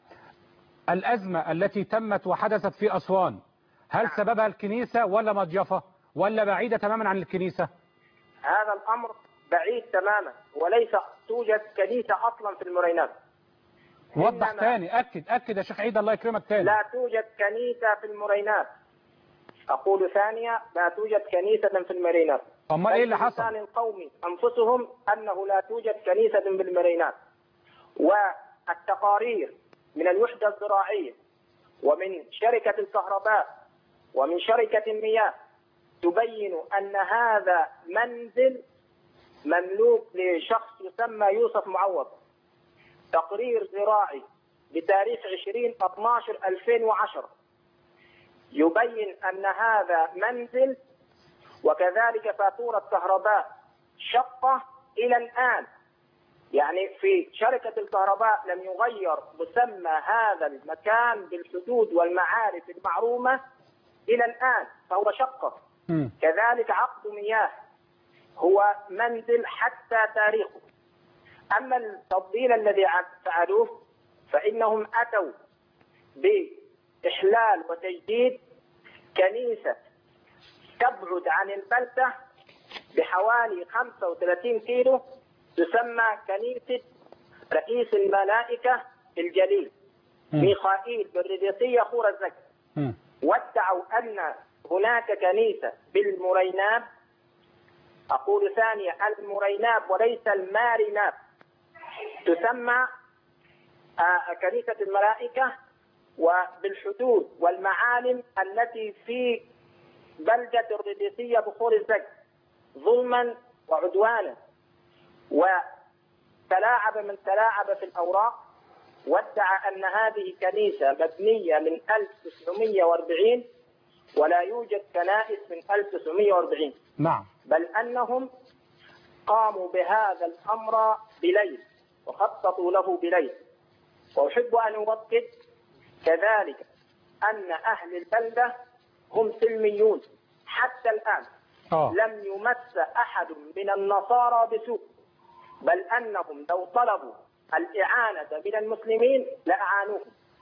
الازمه التي تمت وحدثت في اسوان هل سببها الكنيسه ولا مضيفه ولا بعيده تماما عن الكنيسه هذا الأمر بعيد تماما وليس توجد كنيسة أصلا في المرينات وضح إنما- تاني اكد اكد يا شيخ عيد الله يكرمك تاني لا توجد كنيسة في المرينات أقول ثانية لا توجد كنيسة في المرينات امال ايه اللي بل حصل لسان القوم أنفسهم أنه لا توجد كنيسة بالمرينات والتقارير من الوحدة الزراعية ومن شركة الكهرباء ومن شركة المياه تبين أن هذا منزل مملوك لشخص يسمى يوسف معوض تقرير زراعي بتاريخ 20 12 2010 يبين أن هذا منزل وكذلك فاتورة كهرباء شقة إلى الآن يعني في شركة الكهرباء لم يغير مسمى هذا المكان بالحدود والمعارف المعرومة إلى الآن فهو شقة مم. كذلك عقد مياه هو منزل حتى تاريخه أما التفضيل الذي فعلوه فإنهم أتوا بإحلال وتجديد كنيسة تبعد عن البلدة بحوالي 35 كيلو تسمى كنيسة رئيس الملائكة الجليل مم. ميخائيل بالريديسية خور الزكي مم. وادعوا أن هناك كنيسة بالمريناب أقول ثانية المريناب وليس الماريناب تسمى آه، كنيسة الملائكة وبالحدود والمعالم التي في بلدة الرئيسية بخور الزك ظلما وعدوانا وتلاعب من تلاعب في الأوراق وادعى أن هذه كنيسة مبنية من 1940 ولا يوجد كنائس من 1940 نعم بل أنهم قاموا بهذا الأمر بليل وخططوا له بليل وأحب أن أؤكد كذلك أن أهل البلدة هم سلميون حتى الآن اه لم يمس أحد من النصارى بسوء بل أنهم لو طلبوا الإعانة من المسلمين لأعانوهم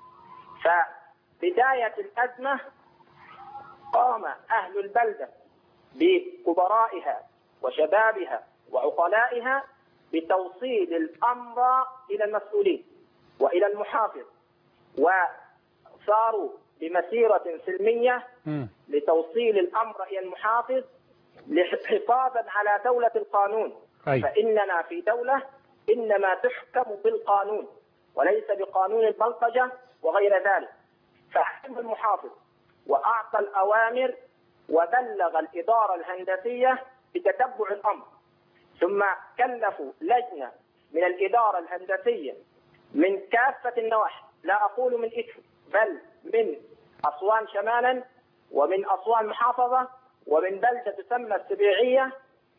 فبداية الأزمة قام أهل البلدة بكبرائها وشبابها وعقلائها بتوصيل الأمر إلى المسؤولين وإلى المحافظ وصاروا بمسيرة سلمية مم. لتوصيل الامر الى المحافظ حفاظا على دوله القانون أي. فاننا في دوله انما تحكم بالقانون وليس بقانون البلطجه وغير ذلك فحكم المحافظ واعطى الاوامر وبلغ الاداره الهندسيه بتتبع الامر ثم كلفوا لجنه من الاداره الهندسيه من كافه النواحي لا اقول من إثم بل من اسوان شمالا ومن اسوان محافظه ومن بلده تسمى السبيعيه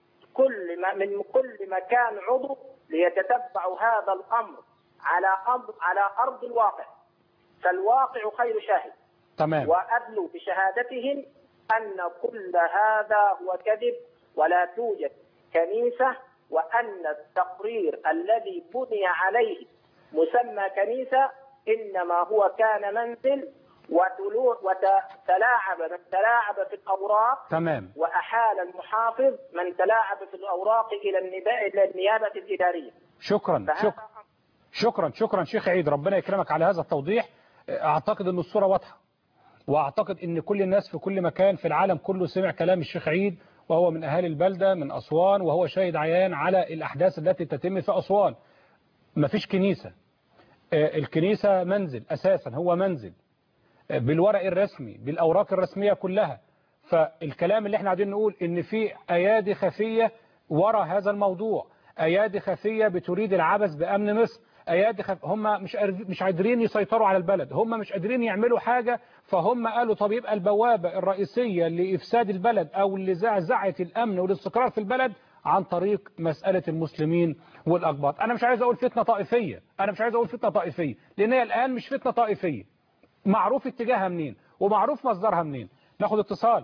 كل ما من كل مكان عضو ليتتبعوا هذا الامر على أرض على ارض الواقع فالواقع خير شاهد تمام وأدلوا بشهادتهم أن كل هذا هو كذب ولا توجد كنيسة وأن التقرير الذي بني عليه مسمى كنيسة إنما هو كان منزل وتلو- وتلاعب من تلاعب في الأوراق تمام وأحال المحافظ من تلاعب في الأوراق إلى النبا- إلى النيابة الإدارية شكرا فهذا شكرا شكرا شكرا شيخ عيد ربنا يكرمك على هذا التوضيح اعتقد ان الصورة واضحة واعتقد ان كل الناس في كل مكان في العالم كله سمع كلام الشيخ عيد وهو من اهالي البلدة من اسوان وهو شاهد عيان على الاحداث التي تتم في اسوان مفيش كنيسة آه، الكنيسة منزل اساسا هو منزل آه، بالورق الرسمي بالاوراق الرسمية كلها فالكلام اللي احنا قاعدين نقول ان في ايادي خفية ورا هذا الموضوع ايادي خفية بتريد العبث بامن مصر ايادي خف... هم مش قادر- مش قادرين يسيطروا على البلد هم مش قادرين يعملوا حاجة فهم قالوا طب يبقى البوابة الرئيسية لافساد البلد او لزعزعة الامن والاستقرار في البلد عن طريق مسألة المسلمين والأقباط أنا مش عايز أقول فتنة طائفية أنا مش عايز أقول فتنة طائفية لأن هي الآن مش فتنة طائفية معروف اتجاهها منين ومعروف مصدرها منين ناخد اتصال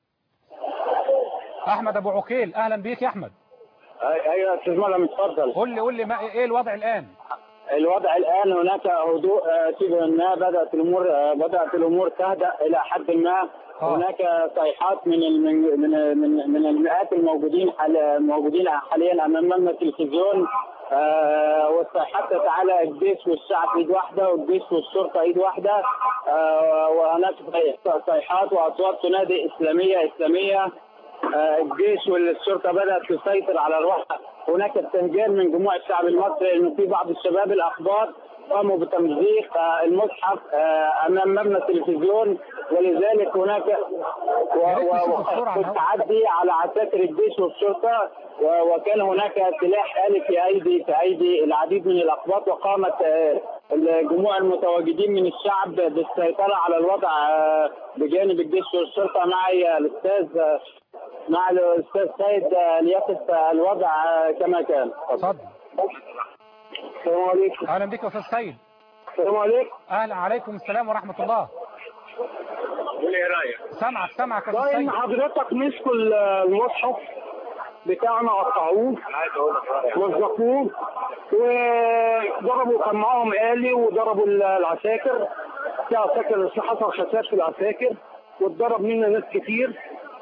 أحمد أبو عقيل أهلا بيك يا أحمد ايوه يا استاذ ملهم اتفضل قول لي قول لي ما إيه الوضع الآن الوضع الان هناك هدوء آه، شبه ما بدات الامور آه، بدات الامور تهدا الى حد ما آه. هناك صيحات من ال- من من من, من المئات الموجودين حال موجودين حاليا امام مبنى التلفزيون آه، والصيحات على الجيش والشعب ايد واحده والجيش والشرطه ايد واحده آه، وهناك صيحات واصوات تنادي اسلاميه اسلاميه آه، الجيش والشرطه بدات تسيطر على الوضع هناك استهجان من جموع الشعب المصري انه في بعض الشباب الاخبار قاموا بتمزيق آه، المصحف آه، امام مبنى التلفزيون ولذلك هناك و- يا ريت نشوف و- الصورة على الهواء. والتعدي على عساكر الجيش والشرطه و- وكان هناك سلاح آلي في ايدي في ايدي العديد من الاقباط وقامت آه، الجموع المتواجدين من الشعب بالسيطره على الوضع آه، بجانب الجيش والشرطه معي الاستاذ آه، مع الاستاذ سيد آه، ليقف آه، الوضع آه، كما كان اتفضل السلام عليكم أهلا بك يا أستاذ سيد السلام عليكم أهلا عليكم السلام ورحمة الله قول ايه رايك؟ سامعك سامعك يا أستاذ طيب سيد حضرتك مسكوا المصحف بتاعنا قطعوه وزقوه وضربوا كان معاهم آلي وضربوا العساكر في عساكر حصل خسائر في العساكر واتضرب منا ناس كتير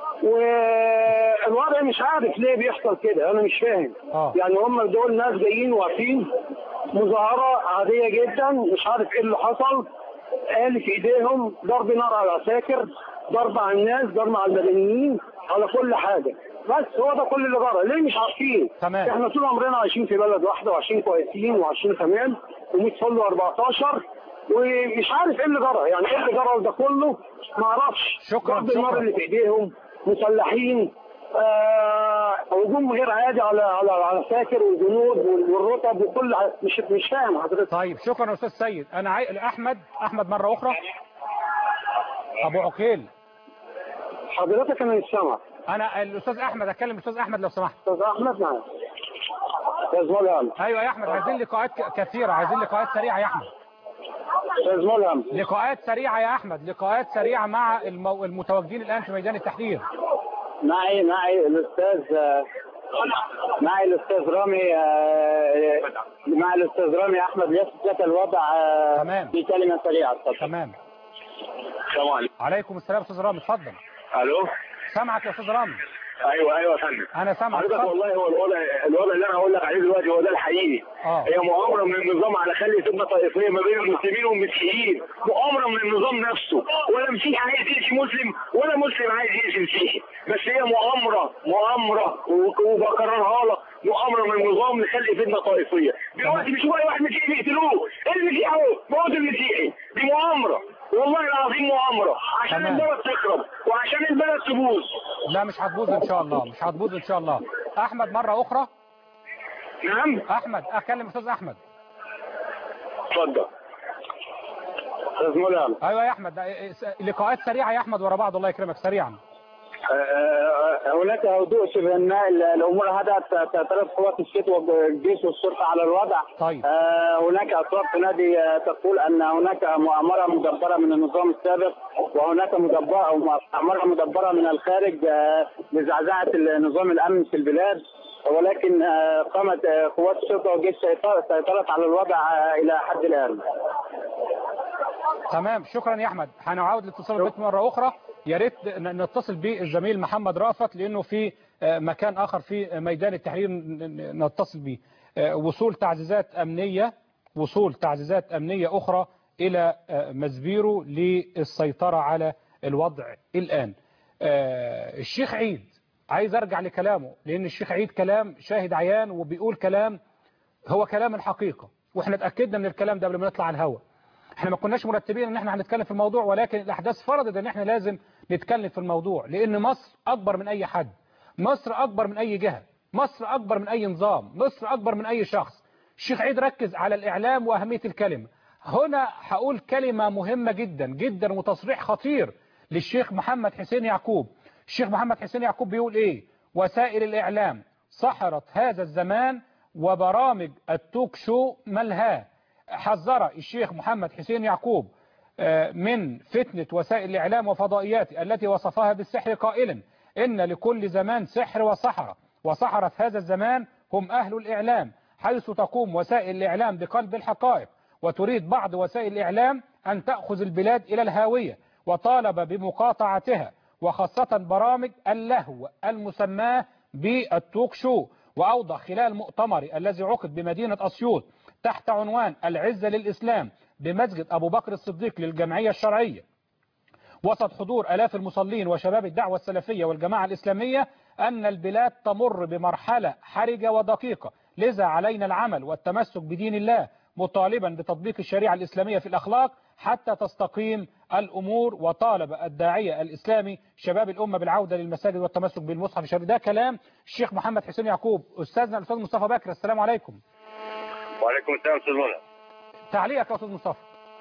والوضع مش عارف ليه بيحصل كده انا مش فاهم آه. يعني هم دول ناس جايين واقفين مظاهرة عادية جدا مش عارف ايه اللي حصل آلي في ايديهم ضرب نار على العساكر ضرب على الناس ضرب على المدنيين على كل حاجة بس هو ده كل اللي جرى ليه مش عارفين تمام. احنا طول عمرنا عايشين في بلد واحدة وعايشين كويسين وعايشين تمام و100 فل و14 ومش عارف ايه اللي جرى يعني ايه اللي جرى ده كله ما اعرفش شكراً، ضرب النار شكراً. اللي في ايديهم مسلحين آه، هجوم غير عادي على على على العساكر والجنود والرتب وكل ح- مش مش فاهم حضرتك طيب شكرا يا أستاذ سيد أنا عاي... أحمد أحمد مرة أخرى أبو عقيل حضرتك انا مش سامع أنا الأستاذ أحمد أتكلم الأستاذ أحمد لو سمحت استاذ احمد معاك يا زملاء ايوه يا احمد عايزين لقاءات ك- كثيره عايزين لقاءات سريعه يا احمد استاذ ملهم لقاءات سريعة يا أحمد لقاءات سريعة مع المو... المتواجدين الآن في ميدان التحرير معي معي الاستاذ معي الاستاذ رامي آه، مع الاستاذ رامي احمد يثبت لك الوضع آه، تمام. في كلمه سريعه اتفضل تمام السلام عليكم عليكم السلام أستاذ رامي اتفضل الو سامعك يا أستاذ رامي ايوه ايوه يا فندم أنا سامعك حضرتك اتفضل والله هو الوضع الوضع اللي انا هقول لك عليه دلوقتي هو ده الحقيقي آه. هي مؤامره من النظام على خلي فتنه طائفيه ما بين المسلمين والمسيحيين مؤامره من النظام نفسه ولا مسيحي عايز يأذي مسلم ولا مسلم عايز يأذي مسيحي بس هي مؤامره مؤامره و- وبكررها لك مؤامره من النظام لخلق فتنه طائفيه دلوقتي بيشوفوا اي واحد مسيحي يقتلوه المسيحي اهو موت المسيحي دي مؤامره والله العظيم مؤامره عشان تمام. البلد تخرب وعشان البلد تبوظ لا مش هتبوظ إن شاء الله مش هتبوظ إن شاء الله أحمد مرة أخرى نعم أحمد أكلم أستاذ أحمد اتفضل استاذ ملهم أيوة يا أحمد لقاءات سريعة يا أحمد ورا بعض الله يكرمك سريعا آه، هناك هدوء شبه ما الامور هدأت ثلاث قوات الشتاء والجيش والشرطه على الوضع طيب. آه، هناك اصوات تنادي آه، تقول ان هناك مؤامره مدبره من النظام السابق وهناك مدبره او مؤامره مدبره من الخارج آه، لزعزعه النظام الامن في البلاد ولكن آه، قامت آه، قوات الشرطه والجيش سيطر- سيطرت على الوضع آه، الى حد الان تمام شكرا يا احمد هنعاود الاتصال بك مره اخرى يا ريت ن- نتصل بالزميل محمد رافت لانه في آه، مكان اخر في ميدان التحرير ن- ن- نتصل به آه، وصول تعزيزات امنيه وصول تعزيزات امنيه اخرى الى آه، مزبيرو للسيطره على الوضع الان آه، الشيخ عيد عايز ارجع لكلامه لان الشيخ عيد كلام شاهد عيان وبيقول كلام هو كلام الحقيقه واحنا اتاكدنا من الكلام ده قبل ما نطلع على الهواء احنا ما كناش مرتبين ان احنا هنتكلم في الموضوع ولكن الاحداث فرضت ان احنا لازم نتكلم في الموضوع لان مصر اكبر من اي حد مصر اكبر من اي جهة مصر اكبر من اي نظام مصر اكبر من اي شخص الشيخ عيد ركز على الاعلام واهمية الكلمة هنا هقول كلمة مهمة جدا جدا وتصريح خطير للشيخ محمد حسين يعقوب الشيخ محمد حسين يعقوب بيقول ايه وسائل الاعلام سحرت هذا الزمان وبرامج التوك شو ملهاه حذر الشيخ محمد حسين يعقوب آه، من فتنة وسائل الإعلام وفضائياته التي وصفها بالسحر قائلا إن لكل زمان سحر وسحرة وسحرة هذا الزمان هم أهل الإعلام حيث تقوم وسائل الإعلام بقلب الحقائق وتريد بعض وسائل الإعلام أن تأخذ البلاد إلى الهاوية وطالب بمقاطعتها وخاصة برامج اللهو المسماه بالتوك شو وأوضح خلال مؤتمر الذي عقد بمدينة أسيوط تحت عنوان العزة للإسلام بمسجد أبو بكر الصديق للجمعية الشرعية وسط حضور ألاف المصلين وشباب الدعوة السلفية والجماعة الإسلامية أن البلاد تمر بمرحلة حرجة ودقيقة لذا علينا العمل والتمسك بدين الله مطالبا بتطبيق الشريعة الإسلامية في الأخلاق حتى تستقيم الأمور وطالب الداعية الإسلامي شباب الأمة بالعودة للمساجد والتمسك بالمصحف الشريف ده كلام الشيخ محمد حسين يعقوب أستاذنا الأستاذ مصطفى بكر السلام عليكم وعليكم السلام استاذ منى تعليقك يا أستاذ مصطفى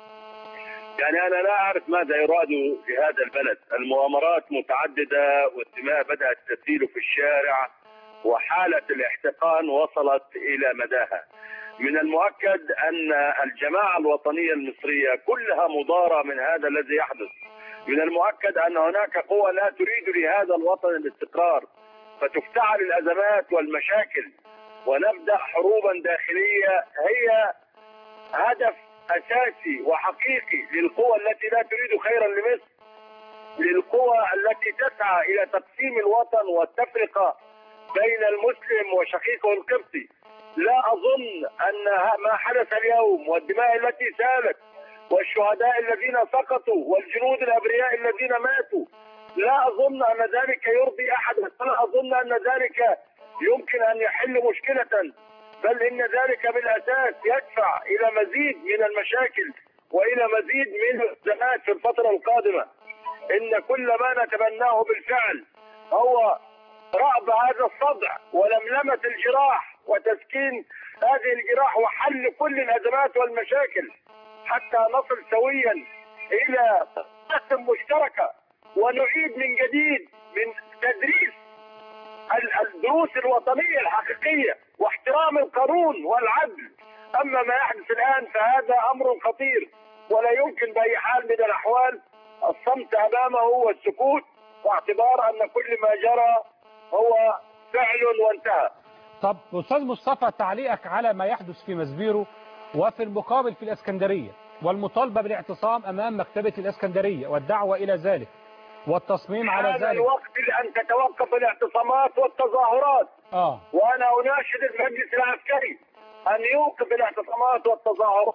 يعني انا لا اعرف ماذا يراد في هذا البلد المؤامرات متعدده والدماء بدات تسيل في الشارع وحاله الاحتقان وصلت الى مداها من المؤكد ان الجماعه الوطنيه المصريه كلها مضاره من هذا الذي يحدث من المؤكد ان هناك قوى لا تريد لهذا الوطن الاستقرار فتفتعل الازمات والمشاكل ونبدا حروبا داخليه هي هدف اساسي وحقيقي للقوى التي لا تريد خيرا لمصر للقوى التي تسعى الى تقسيم الوطن والتفرقه بين المسلم وشقيقه القبطي لا اظن ان ه- ما حدث اليوم والدماء التي سالت والشهداء الذين سقطوا والجنود الابرياء الذين ماتوا لا اظن ان ذلك يرضي احد ولا اظن ان ذلك يمكن ان يحل مشكله بل ان ذلك بالاساس يدفع الى مزيد من المشاكل والى مزيد من الازمات في الفتره القادمه ان كل ما نتمناه بالفعل هو رأب هذا الصدع ولملمة الجراح وتسكين هذه الجراح وحل كل الأزمات والمشاكل حتى نصل سويا إلى قسم مشتركة ونعيد من جديد من تدريس ال- الدروس الوطنية الحقيقية واحترام القانون والعدل أما ما يحدث الآن فهذا أمر خطير ولا يمكن باي حال من الاحوال الصمت امامه والسكوت واعتبار ان كل ما جرى هو فعل وانتهى طب أستاذ مصطفى تعليقك على ما يحدث في مسبيرو وفي المقابل في الإسكندرية والمطالبة بالاعتصام أمام مكتبة الإسكندرية والدعوة إلى ذلك والتصميم على هذا ذلك الوقت لان تتوقف الاعتصامات والتظاهرات آه وانا اناشد المجلس العسكري ان يوقف الاعتصامات والتظاهرات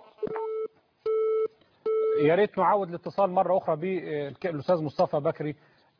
يا ريت نعود الاتصال مرة أخرى بالأستاذ مصطفى بكري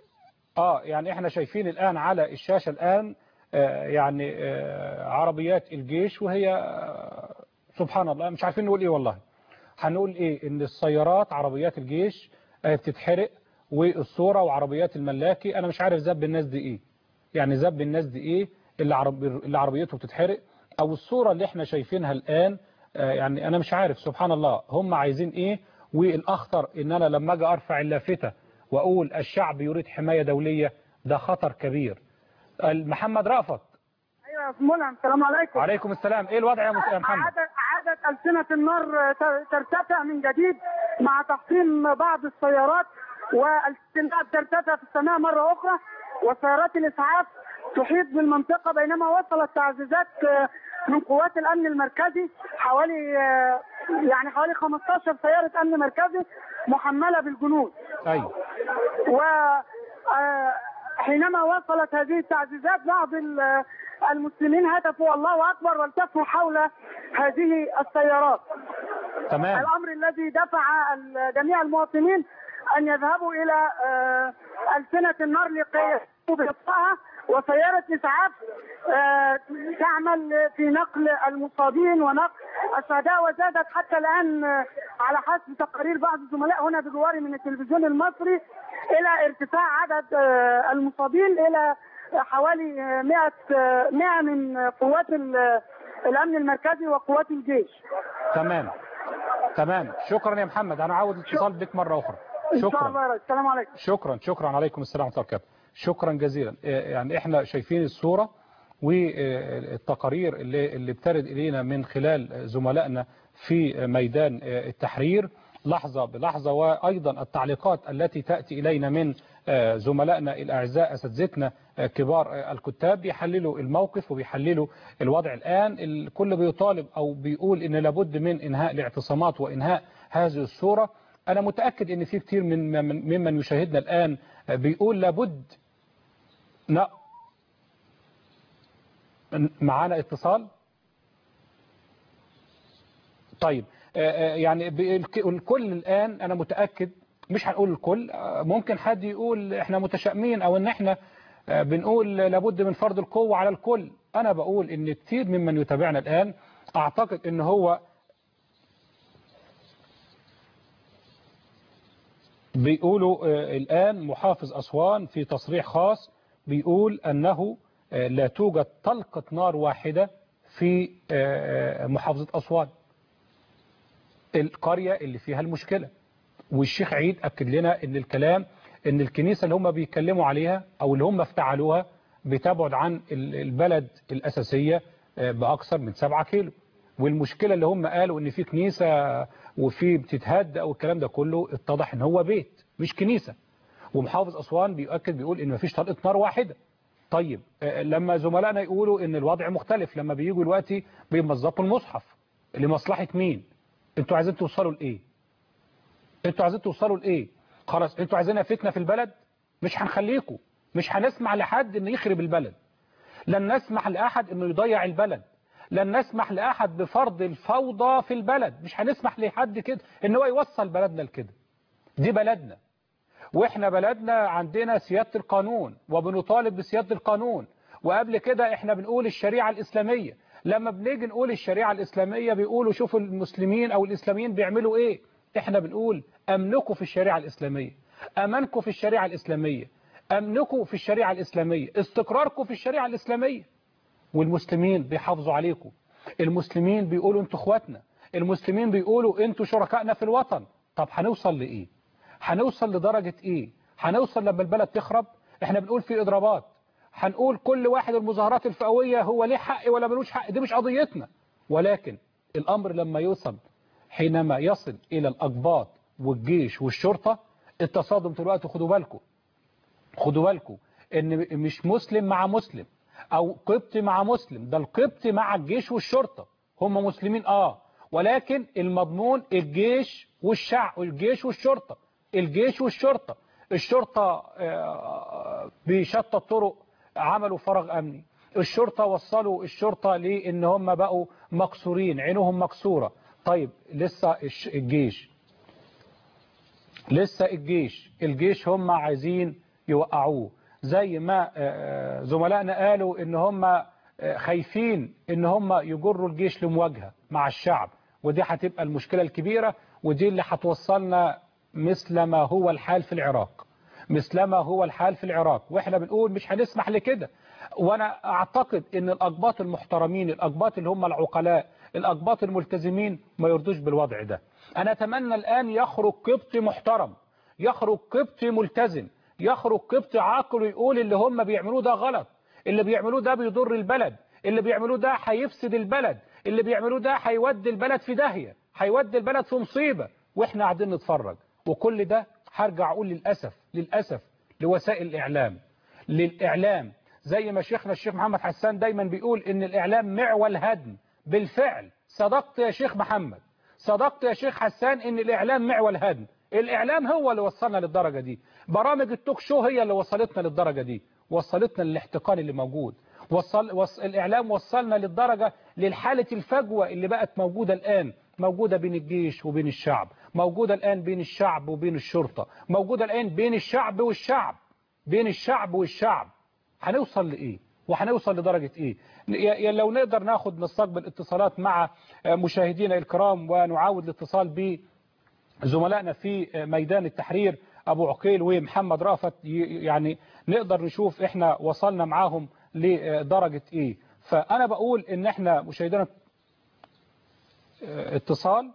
آه يعني إحنا شايفين الآن على الشاشة الآن آه يعني آه عربيات الجيش وهي آه سبحان الله مش عارفين نقول إيه والله هنقول إيه إن السيارات عربيات الجيش آه بتتحرق والصورة وعربيات الملاكي أنا مش عارف ذنب الناس دي إيه يعني ذنب الناس دي إيه اللي, عرب اللي عربيته بتتحرق أو الصورة اللي إحنا شايفينها الآن آه يعني أنا مش عارف سبحان الله هم عايزين إيه والأخطر إن أنا لما أجي أرفع اللافتة وأقول الشعب يريد حماية دولية ده خطر كبير محمد رأفت ايوه يا أستاذ ملهم السلام عليكم وعليكم السلام إيه الوضع يا مس- يا محمد عادت عادت ألسنة النار ت- ترتفع من جديد مع تحطيم بعض السيارات والسنة ترتفع في السماء مرة أخرى وسيارات الإسعاف تحيط بالمنطقة بينما وصلت تعزيزات آه، من قوات الأمن المركزي حوالي آه، يعني حوالي 15 سيارة أمن مركزي محملة بالجنود أيوة و آه، حينما وصلت هذه التعزيزات بعض ال- المسلمين هتفوا الله اكبر والتفوا حول هذه السيارات. تمام الامر الذي دفع ال- جميع المواطنين ان يذهبوا الى آه، السنه النار لكي بإطفائها وسياره اسعاف آه، تعمل في نقل المصابين ونقل الشهداء وزادت حتى الان آه، على حسب تقارير بعض الزملاء هنا بجواري من التلفزيون المصري الى ارتفاع عدد آه، المصابين الى حوالي آه، 100 آه، 100 من قوات ال- الامن المركزي وقوات الجيش. تمام تمام شكرا يا محمد أنا عاود الاتصال بك مرة أخرى ان شاء شكرا الله يا ريس. السلام عليكم. شكرا شكرا عليكم السلام ورحمة الله وبركاته شكرا جزيلا إيه يعني احنا شايفين الصورة والتقارير اللي, اللي بترد إلينا من خلال زملائنا في ميدان التحرير لحظة بلحظة وأيضا التعليقات التي تأتي إلينا من زملائنا الأعزاء أساتذتنا كبار الكتاب بيحللوا الموقف وبيحللوا الوضع الآن الكل بيطالب أو بيقول إن لابد من إنهاء الاعتصامات وإنهاء هذه الصورة أنا متأكد إن في كتير من من- ممن يشاهدنا الآن بيقول لابد لا معانا اتصال طيب آه، آه، يعني بالك- الكل الآن أنا متأكد مش هنقول الكل آه، ممكن حد يقول احنا متشائمين أو إن احنا آه، بنقول لابد من فرض القوة على الكل أنا بقول إن كتير ممن يتابعنا الآن أعتقد إن هو بيقولوا آه، الآن محافظ أسوان في تصريح خاص بيقول أنه آه، لا توجد طلقة نار واحدة في آه، آه، محافظة أسوان القرية اللي فيها المشكلة والشيخ عيد أكد لنا أن الكلام أن الكنيسة اللي هم بيتكلموا عليها أو اللي هم افتعلوها بتبعد عن ال- البلد الأساسية آه، بأكثر من 7 كيلو والمشكلة اللي هم قالوا أن في كنيسة وفي بتتهد أو الكلام ده كله اتضح أن هو بيت مش كنيسة ومحافظ أسوان بيؤكد بيقول أن مفيش طلقة نار واحدة طيب آه، لما زملائنا يقولوا ان الوضع مختلف لما بييجوا دلوقتي بيمزقوا المصحف لمصلحة مين انتوا عايزين توصلوا لايه انتوا عايزين توصلوا لايه خلاص انتوا عايزينها فتنة في البلد مش هنخليكم مش هنسمح لحد انه يخرب البلد لن نسمح لأحد انه يضيع البلد لن نسمح لأحد بفرض الفوضى في البلد مش هنسمح لحد كده ان هو يوصل بلدنا لكده دي بلدنا واحنا بلدنا عندنا سيادة القانون وبنطالب بسيادة القانون وقبل كده احنا بنقول الشريعة الإسلامية لما بنيجي نقول الشريعة الإسلامية بيقولوا شوفوا المسلمين أو الإسلاميين بيعملوا إيه احنا بنقول أمنكم في الشريعة الإسلامية أمنكم في الشريعة الإسلامية أمنكم في الشريعة الإسلامية استقراركم في الشريعة الإسلامية والمسلمين بيحافظوا عليكم المسلمين بيقولوا انتوا اخواتنا المسلمين بيقولوا انتوا شركائنا في الوطن طب هنوصل لإيه هنوصل لدرجة ايه هنوصل لما البلد تخرب احنا بنقول في اضرابات هنقول كل واحد المظاهرات الفئوية هو ليه حق ولا ملوش حق دي مش قضيتنا ولكن الامر لما يوصل حينما يصل إلى الأقباط والجيش والشرطة التصادم دلوقتي خدوا بالكم خدوا بالكم ان مش مسلم مع مسلم او قبطي مع مسلم ده القبطي مع الجيش والشرطة هم مسلمين اه ولكن المضمون الجيش والشعب الجيش والشرطة الجيش والشرطة الشرطة آه، بشتى الطرق عملوا فرغ امني الشرطة وصلوا الشرطة لان هم بقوا مكسورين عينهم مكسورة طيب لسه الش- الجيش لسه الجيش الجيش هم عايزين يوقعوه زي ما آه، زملائنا قالوا ان هم آه، خايفين ان هم يجروا الجيش لمواجهة مع الشعب ودي هتبقى المشكلة الكبيرة ودي اللي هتوصلنا مثل ما هو الحال في العراق مثل ما هو الحال في العراق واحنا بنقول مش هنسمح لكده وانا اعتقد ان الاقباط المحترمين الاقباط اللي هم العقلاء الاقباط الملتزمين ما يرضوش بالوضع ده انا اتمنى الان يخرج قبطي محترم يخرج قبطي ملتزم يخرج قبطي عاقل ويقول اللي هم بيعملوه ده غلط اللي بيعملوه ده بيضر البلد اللي بيعملوه ده هيفسد البلد اللي بيعملوه ده هيودي البلد في داهية هيودي البلد في مصيبة واحنا قاعدين نتفرج وكل ده هرجع اقول للأسف للأسف لوسائل الإعلام للإعلام زي ما شيخنا الشيخ محمد حسان دايما بيقول ان الإعلام معول هدم بالفعل صدقت يا شيخ محمد صدقت يا شيخ حسان ان الإعلام معول هدم الإعلام هو اللي وصلنا للدرجة دي برامج التوك شو هي اللي وصلتنا للدرجة دي وصلتنا للاحتقان اللي موجود وصل وص... الإعلام وصلنا للدرجة للحالة الفجوة اللي بقت موجودة الآن موجودة بين الجيش وبين الشعب موجودة الآن بين الشعب وبين الشرطة موجودة الآن بين الشعب والشعب بين الشعب والشعب هنوصل لإيه وهنوصل لدرجة إيه يا- يا لو نقدر ناخد نستقبل اتصالات مع آه، مشاهدينا الكرام ونعاود الاتصال ب زملائنا في ميدان التحرير أبو عقيل ومحمد رافت ي- يعني نقدر نشوف إحنا وصلنا معاهم لدرجة إيه فأنا بقول إن إحنا مشاهدينا اه، اتصال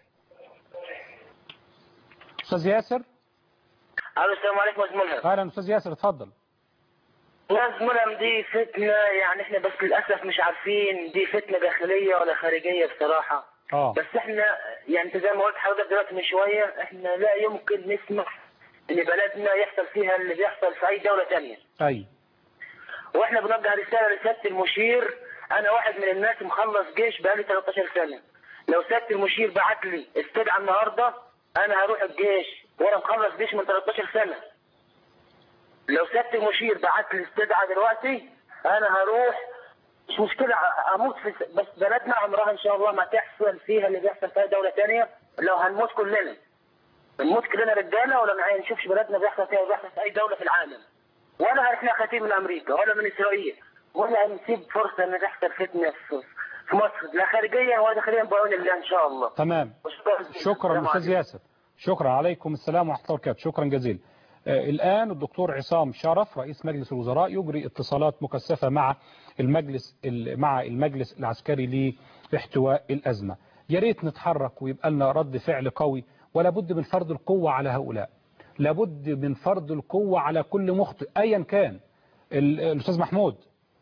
أستاذ ياسر الو السلام عليكم يا استاذ ملهم أهلا أستاذ ياسر اتفضل يا استاذ ملهم دي فتنه يعني احنا بس للاسف مش عارفين دي فتنه داخليه ولا خارجيه بصراحه اه بس احنا يعني انت زي ما قلت حضرتك دلوقتي من شويه احنا لا يمكن نسمح ان بلدنا يحصل فيها اللي بيحصل في اي دوله ثانيه أي واحنا بنوجه رساله لسياده المشير انا واحد من الناس مخلص جيش بقالي 13 سنه لو سياده المشير بعت لي استدعى النهارده انا هروح الجيش وانا مخلص جيش من 13 سنه لو سياده المشير بعت لي استدعى دلوقتي انا هروح مش مشكله أ- اموت في س- بس بلدنا عمرها ان شاء الله ما تحصل فيها اللي بيحصل في اي دوله ثانيه لو هنموت كلنا نموت كلنا رجاله ولا ما نشوفش بلدنا بيحصل فيها بيحصل في اي دوله في العالم ولا احنا خايفين من امريكا ولا من اسرائيل ولا هنسيب فرصه ان تحصل فتنه في في مصر لا خارجيا ولا داخليا بعون الله ان شاء الله تمام شكرا السلام أستاذ عليكم. ياسر شكرا عليكم السلام ورحمة الله وبركاته شكرا جزيلا آه، الآن الدكتور عصام شرف رئيس مجلس الوزراء يجري اتصالات مكثفة مع المجلس ال- مع المجلس العسكري لاحتواء الأزمة يا ريت نتحرك ويبقى لنا رد فعل قوي ولا بد من فرض القوة على هؤلاء لابد من فرض القوة على كل مخطئ أيا كان ال- الأستاذ محمود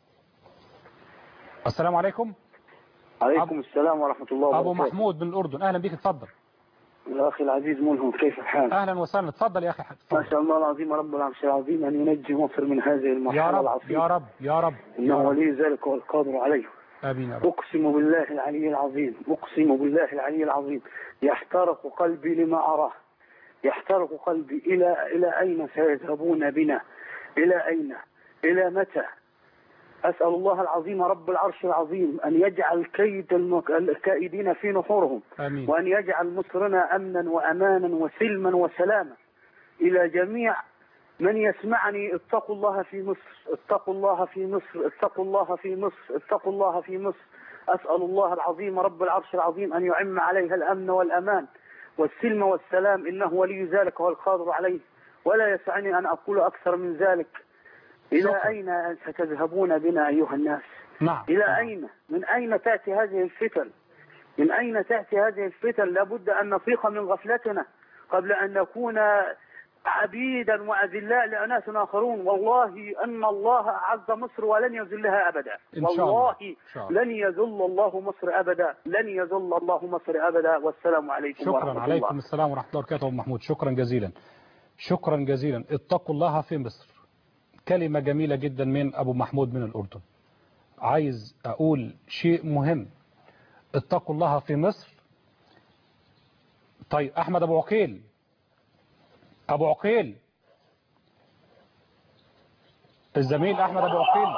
السلام عليكم عليكم السلام ورحمة الله أبو وبركاته محمود من الأردن أهلا بك اتفضل الأخي العزيز ملهم كيف الحال؟ أهلا وسهلا اتفضل يا أخي ما شاء الله العظيم رب العرش العظيم أن ينجي مصر من هذه يا المرحلة رب العصيبة يا رب يا رب يا إنه رب ولي ذلك والقادر عليه آمين يا رب أقسم بالله العلي العظيم أقسم بالله العلي العظيم يحترق قلبي لما أراه يحترق قلبي إلى إلى أين سيذهبون بنا إلى أين إلى متى أسأل الله العظيم رب العرش العظيم أن يجعل كيد المك... الكائدين في نحورهم آمين وأن يجعل مصرنا أمنا وأمانا وسلما وسلاما إلى جميع من يسمعني اتقوا الله في مصر اتقوا الله في مصر اتقوا الله في مصر اتقوا الله في مصر أسأل الله العظيم رب العرش العظيم أن يعم عليها الأمن والأمان والسلم والسلام إنه ولي ذلك والقادر عليه ولا يسعني أن أقول أكثر من ذلك إلى شكرا. أين ستذهبون بنا أيها الناس نعم إلى أين من أين تأتي هذه الفتن من أين تأتي هذه الفتن لابد أن نفيق من غفلتنا قبل أن نكون عبيدا وأذلاء لأناس آخرون والله أن الله أعز مصر ولن يذلها أبدا إن شاء الله. والله إن شاء الله. لن يذل الله مصر أبدا لن يذل الله مصر أبدا والسلام عليكم شكرا ورحمة عليكم الله السلام ورحمة الله وبركاته أبو محمود شكرا جزيلا شكرا جزيلا اتقوا الله في مصر كلمة جميلة جدا من أبو محمود من الأردن عايز أقول شيء مهم اتقوا الله في مصر طيب أحمد أبو عقيل أبو عقيل الزميل أحمد أبو عقيل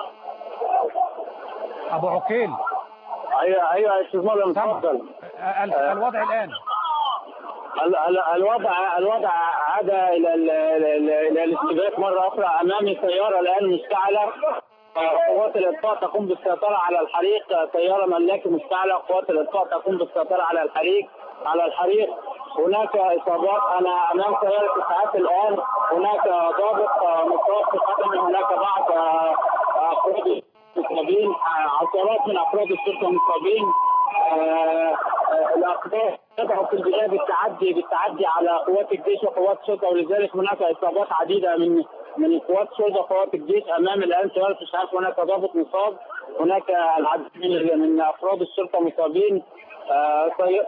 أبو عقيل ايوه ايوه يا استاذ مولى سامع. اتفضل ال- الوضع الآن ال- ال- الوضع الوضع عاد الى ال- ال- الى الاشتباك مره اخرى امامي سياره الان مشتعله آه، قوات الاطفاء تقوم بالسيطره على الحريق آه، سياره ملاكي مشتعله قوات الاطفاء تقوم بالسيطره على الحريق على الحريق هناك اصابات انا امام سياره اسعاف الان هناك ضابط آه، مصاب في قدمه هناك بعض آه، آه، افراد مصابين آه، عشرات من افراد الشرطه مصابين آه، آه، الاقدام تدعو في البدايه بالتعدي بالتعدي على قوات الجيش وقوات الشرطه ولذلك هناك اصابات عديده من من قوات الشرطه وقوات الجيش امام الان سياره اسعاف هناك ضابط مصاب هناك العديد من من افراد الشرطه مصابين آه، سي-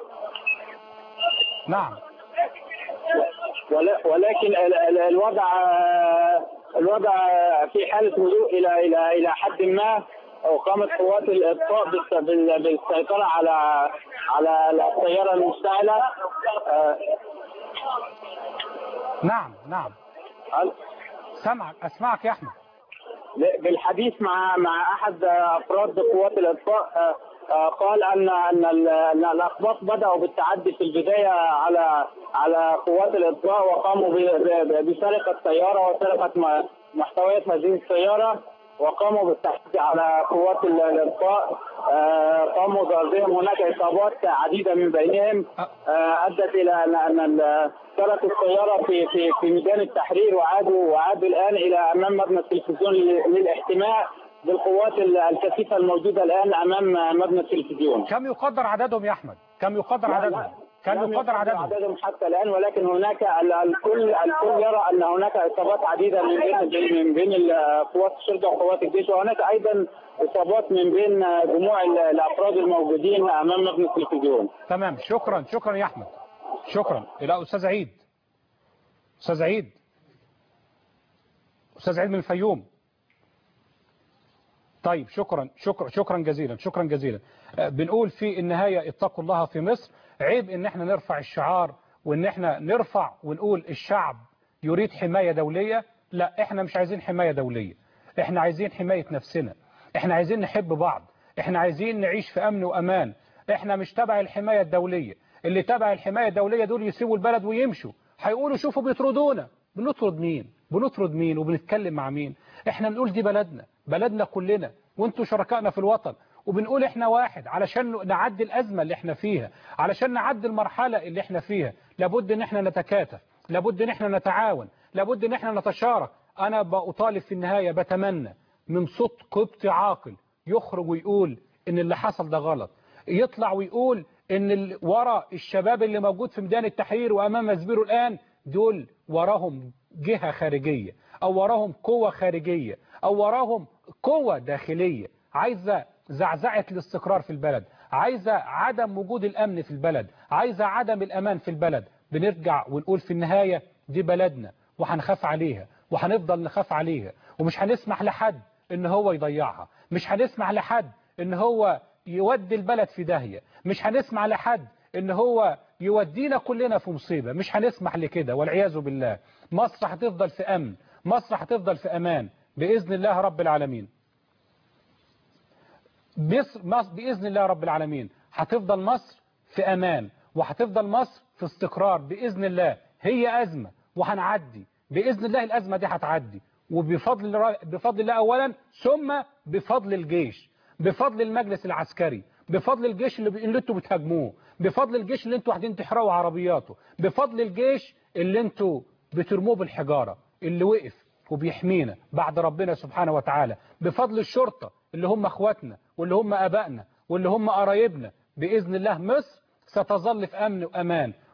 نعم ولا- ولكن ال- ال- الوضع الوضع في حاله هدوء الى الى الى حد ما وقامت قوات الاطفاء بالس- بال- بالسيطره على على السياره المشتعله آه، نعم نعم سمعك أسمعك يا أحمد بالحديث مع مع احد افراد قوات الاطفاء آه، آه، قال ان ان ال- ان الاخباط بداوا بالتعدي في البدايه على على قوات الاطفاء وقاموا ب- ب- بسرقه سياره وسرقه م- محتويات هذه السياره وقاموا بالتعدي على قوات ال- الاطفاء آه، قاموا بهم هناك اصابات عديده من بينهم آه، ادت الى ان ان ال- تركوا السياره في في في ميدان التحرير وعادوا وعادوا الان الى امام مبنى التلفزيون لل- للاحتماء بالقوات ال- الكثيفه الموجوده الان امام مبنى التلفزيون. كم يقدر عددهم يا أحمد كم يقدر لا، عددهم لا. كم لم يقدر يقدر عددهم عددهم حتى الان ولكن هناك ال- الكل الكل يرى ان هناك اصابات عديده من بين من بين ال- قوات الشرطه وقوات الجيش وهناك ايضا اصابات من بين جموع ال- الافراد الموجودين امام مبنى التلفزيون. تمام شكرا شكرا يا أحمد شكرا إلى أستاذ عيد أستاذ عيد أستاذ عيد من الفيوم طيب شكرا شكرا شكرا جزيلا شكرا جزيلا آه، بنقول في النهاية اتقوا الله في مصر عيب ان احنا نرفع الشعار وان احنا نرفع ونقول الشعب يريد حماية دولية لا احنا مش عايزين حماية دولية احنا عايزين حماية نفسنا احنا عايزين نحب بعض احنا عايزين نعيش في امن وامان احنا مش تبع الحماية الدولية اللي تبع الحماية الدولية دول يسيبوا البلد ويمشوا هيقولوا شوفوا بيطردونا بنطرد مين بنطرد مين وبنتكلم مع مين احنا بنقول دي بلدنا بلدنا كلنا وانتوا شركائنا في الوطن وبنقول احنا واحد علشان نعدي الازمه اللي احنا فيها علشان نعدي المرحله اللي احنا فيها لابد ان احنا نتكاتف لابد ان احنا نتعاون لابد ان احنا نتشارك انا بطالب في النهايه بتمنى من صوت قبطي عاقل يخرج ويقول ان اللي حصل ده غلط يطلع ويقول ان ال- ورا الشباب اللي موجود في ميدان التحرير وامام مسبيرو الان دول وراهم جهه خارجيه او وراهم قوه خارجيه او وراهم قوه داخليه عايزه زعزعه الاستقرار في البلد عايزه عدم وجود الامن في البلد عايزه عدم الامان في البلد بنرجع ونقول في النهايه دي بلدنا وهنخاف عليها وهنفضل نخاف عليها ومش هنسمح لحد ان هو يضيعها مش هنسمح لحد ان هو يودي البلد في داهية مش هنسمح لحد ان هو يودينا كلنا في مصيبة مش هنسمح لكده والعياذ بالله مصر هتفضل في امن مصر هتفضل في امان باذن الله رب العالمين مصر مصر باذن الله رب العالمين هتفضل مصر في امان وهتفضل مصر في استقرار باذن الله هي ازمه وهنعدي باذن الله الازمه دي هتعدي وبفضل الر- بفضل الله اولا ثم بفضل الجيش بفضل المجلس العسكري بفضل الجيش اللي, ب... اللي انتوا بتهاجموه بفضل الجيش اللي انتوا قاعدين تحرقوا عربياته بفضل الجيش اللي انتوا بترموه بالحجاره اللي وقف وبيحمينا بعد ربنا سبحانه وتعالى بفضل الشرطه اللي هم اخواتنا واللي هم ابائنا واللي هم قرايبنا باذن الله مصر ستظل في امن وامان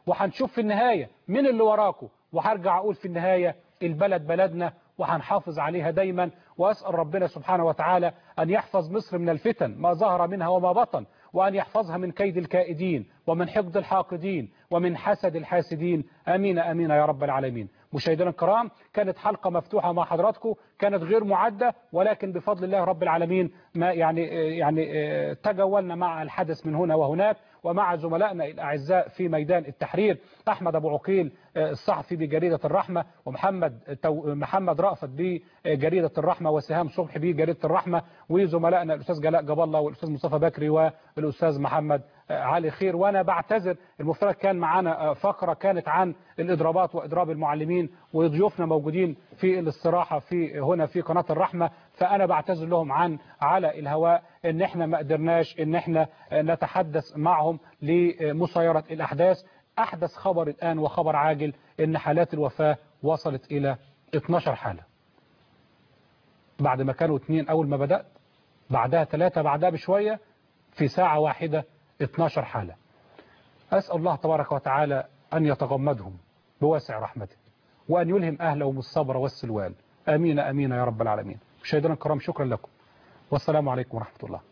وهنشوف في النهاية مين اللي وراكم وهرجع أقول في النهاية البلد بلدنا وهنحافظ عليها دايما وأسأل ربنا سبحانه وتعالى أن يحفظ مصر من الفتن ما ظهر منها وما بطن وأن يحفظها من كيد الكائدين ومن حقد الحاقدين ومن حسد الحاسدين آمين آمين يا رب العالمين مشاهدينا الكرام كانت حلقة مفتوحة مع حضراتكم كانت غير معدة ولكن بفضل الله رب العالمين ما يعني يعني تجولنا مع الحدث من هنا وهناك ومع زملائنا الأعزاء في ميدان التحرير أحمد أبو عقيل الصحفي بجريدة الرحمة ومحمد تو محمد رأفت بجريدة الرحمة وسهام صبحي بجريدة الرحمة وزملائنا الأستاذ جلاء جاب الله والأستاذ مصطفى بكري والأستاذ محمد علي خير وأنا بعتذر المفترض كان معانا فقرة كانت عن الإضرابات وإضراب المعلمين وضيوفنا موجودين في الاستراحة في هنا في قناة الرحمة فأنا بعتذر لهم عن على الهواء ان احنا ما قدرناش ان احنا نتحدث معهم لمسيرة الأحداث أحدث خبر الآن وخبر عاجل ان حالات الوفاة وصلت إلى 12 حالة بعد ما كانوا اثنين أول ما بدأت بعدها ثلاثة بعدها بشوية في ساعة واحدة 12 حالة أسأل الله تبارك وتعالى أن يتغمدهم بواسع رحمته وأن يلهم أهلهم الصبر والسلوان آمين آمين يا رب العالمين مشاهدينا الكرام شكرا لكم والسلام عليكم ورحمة الله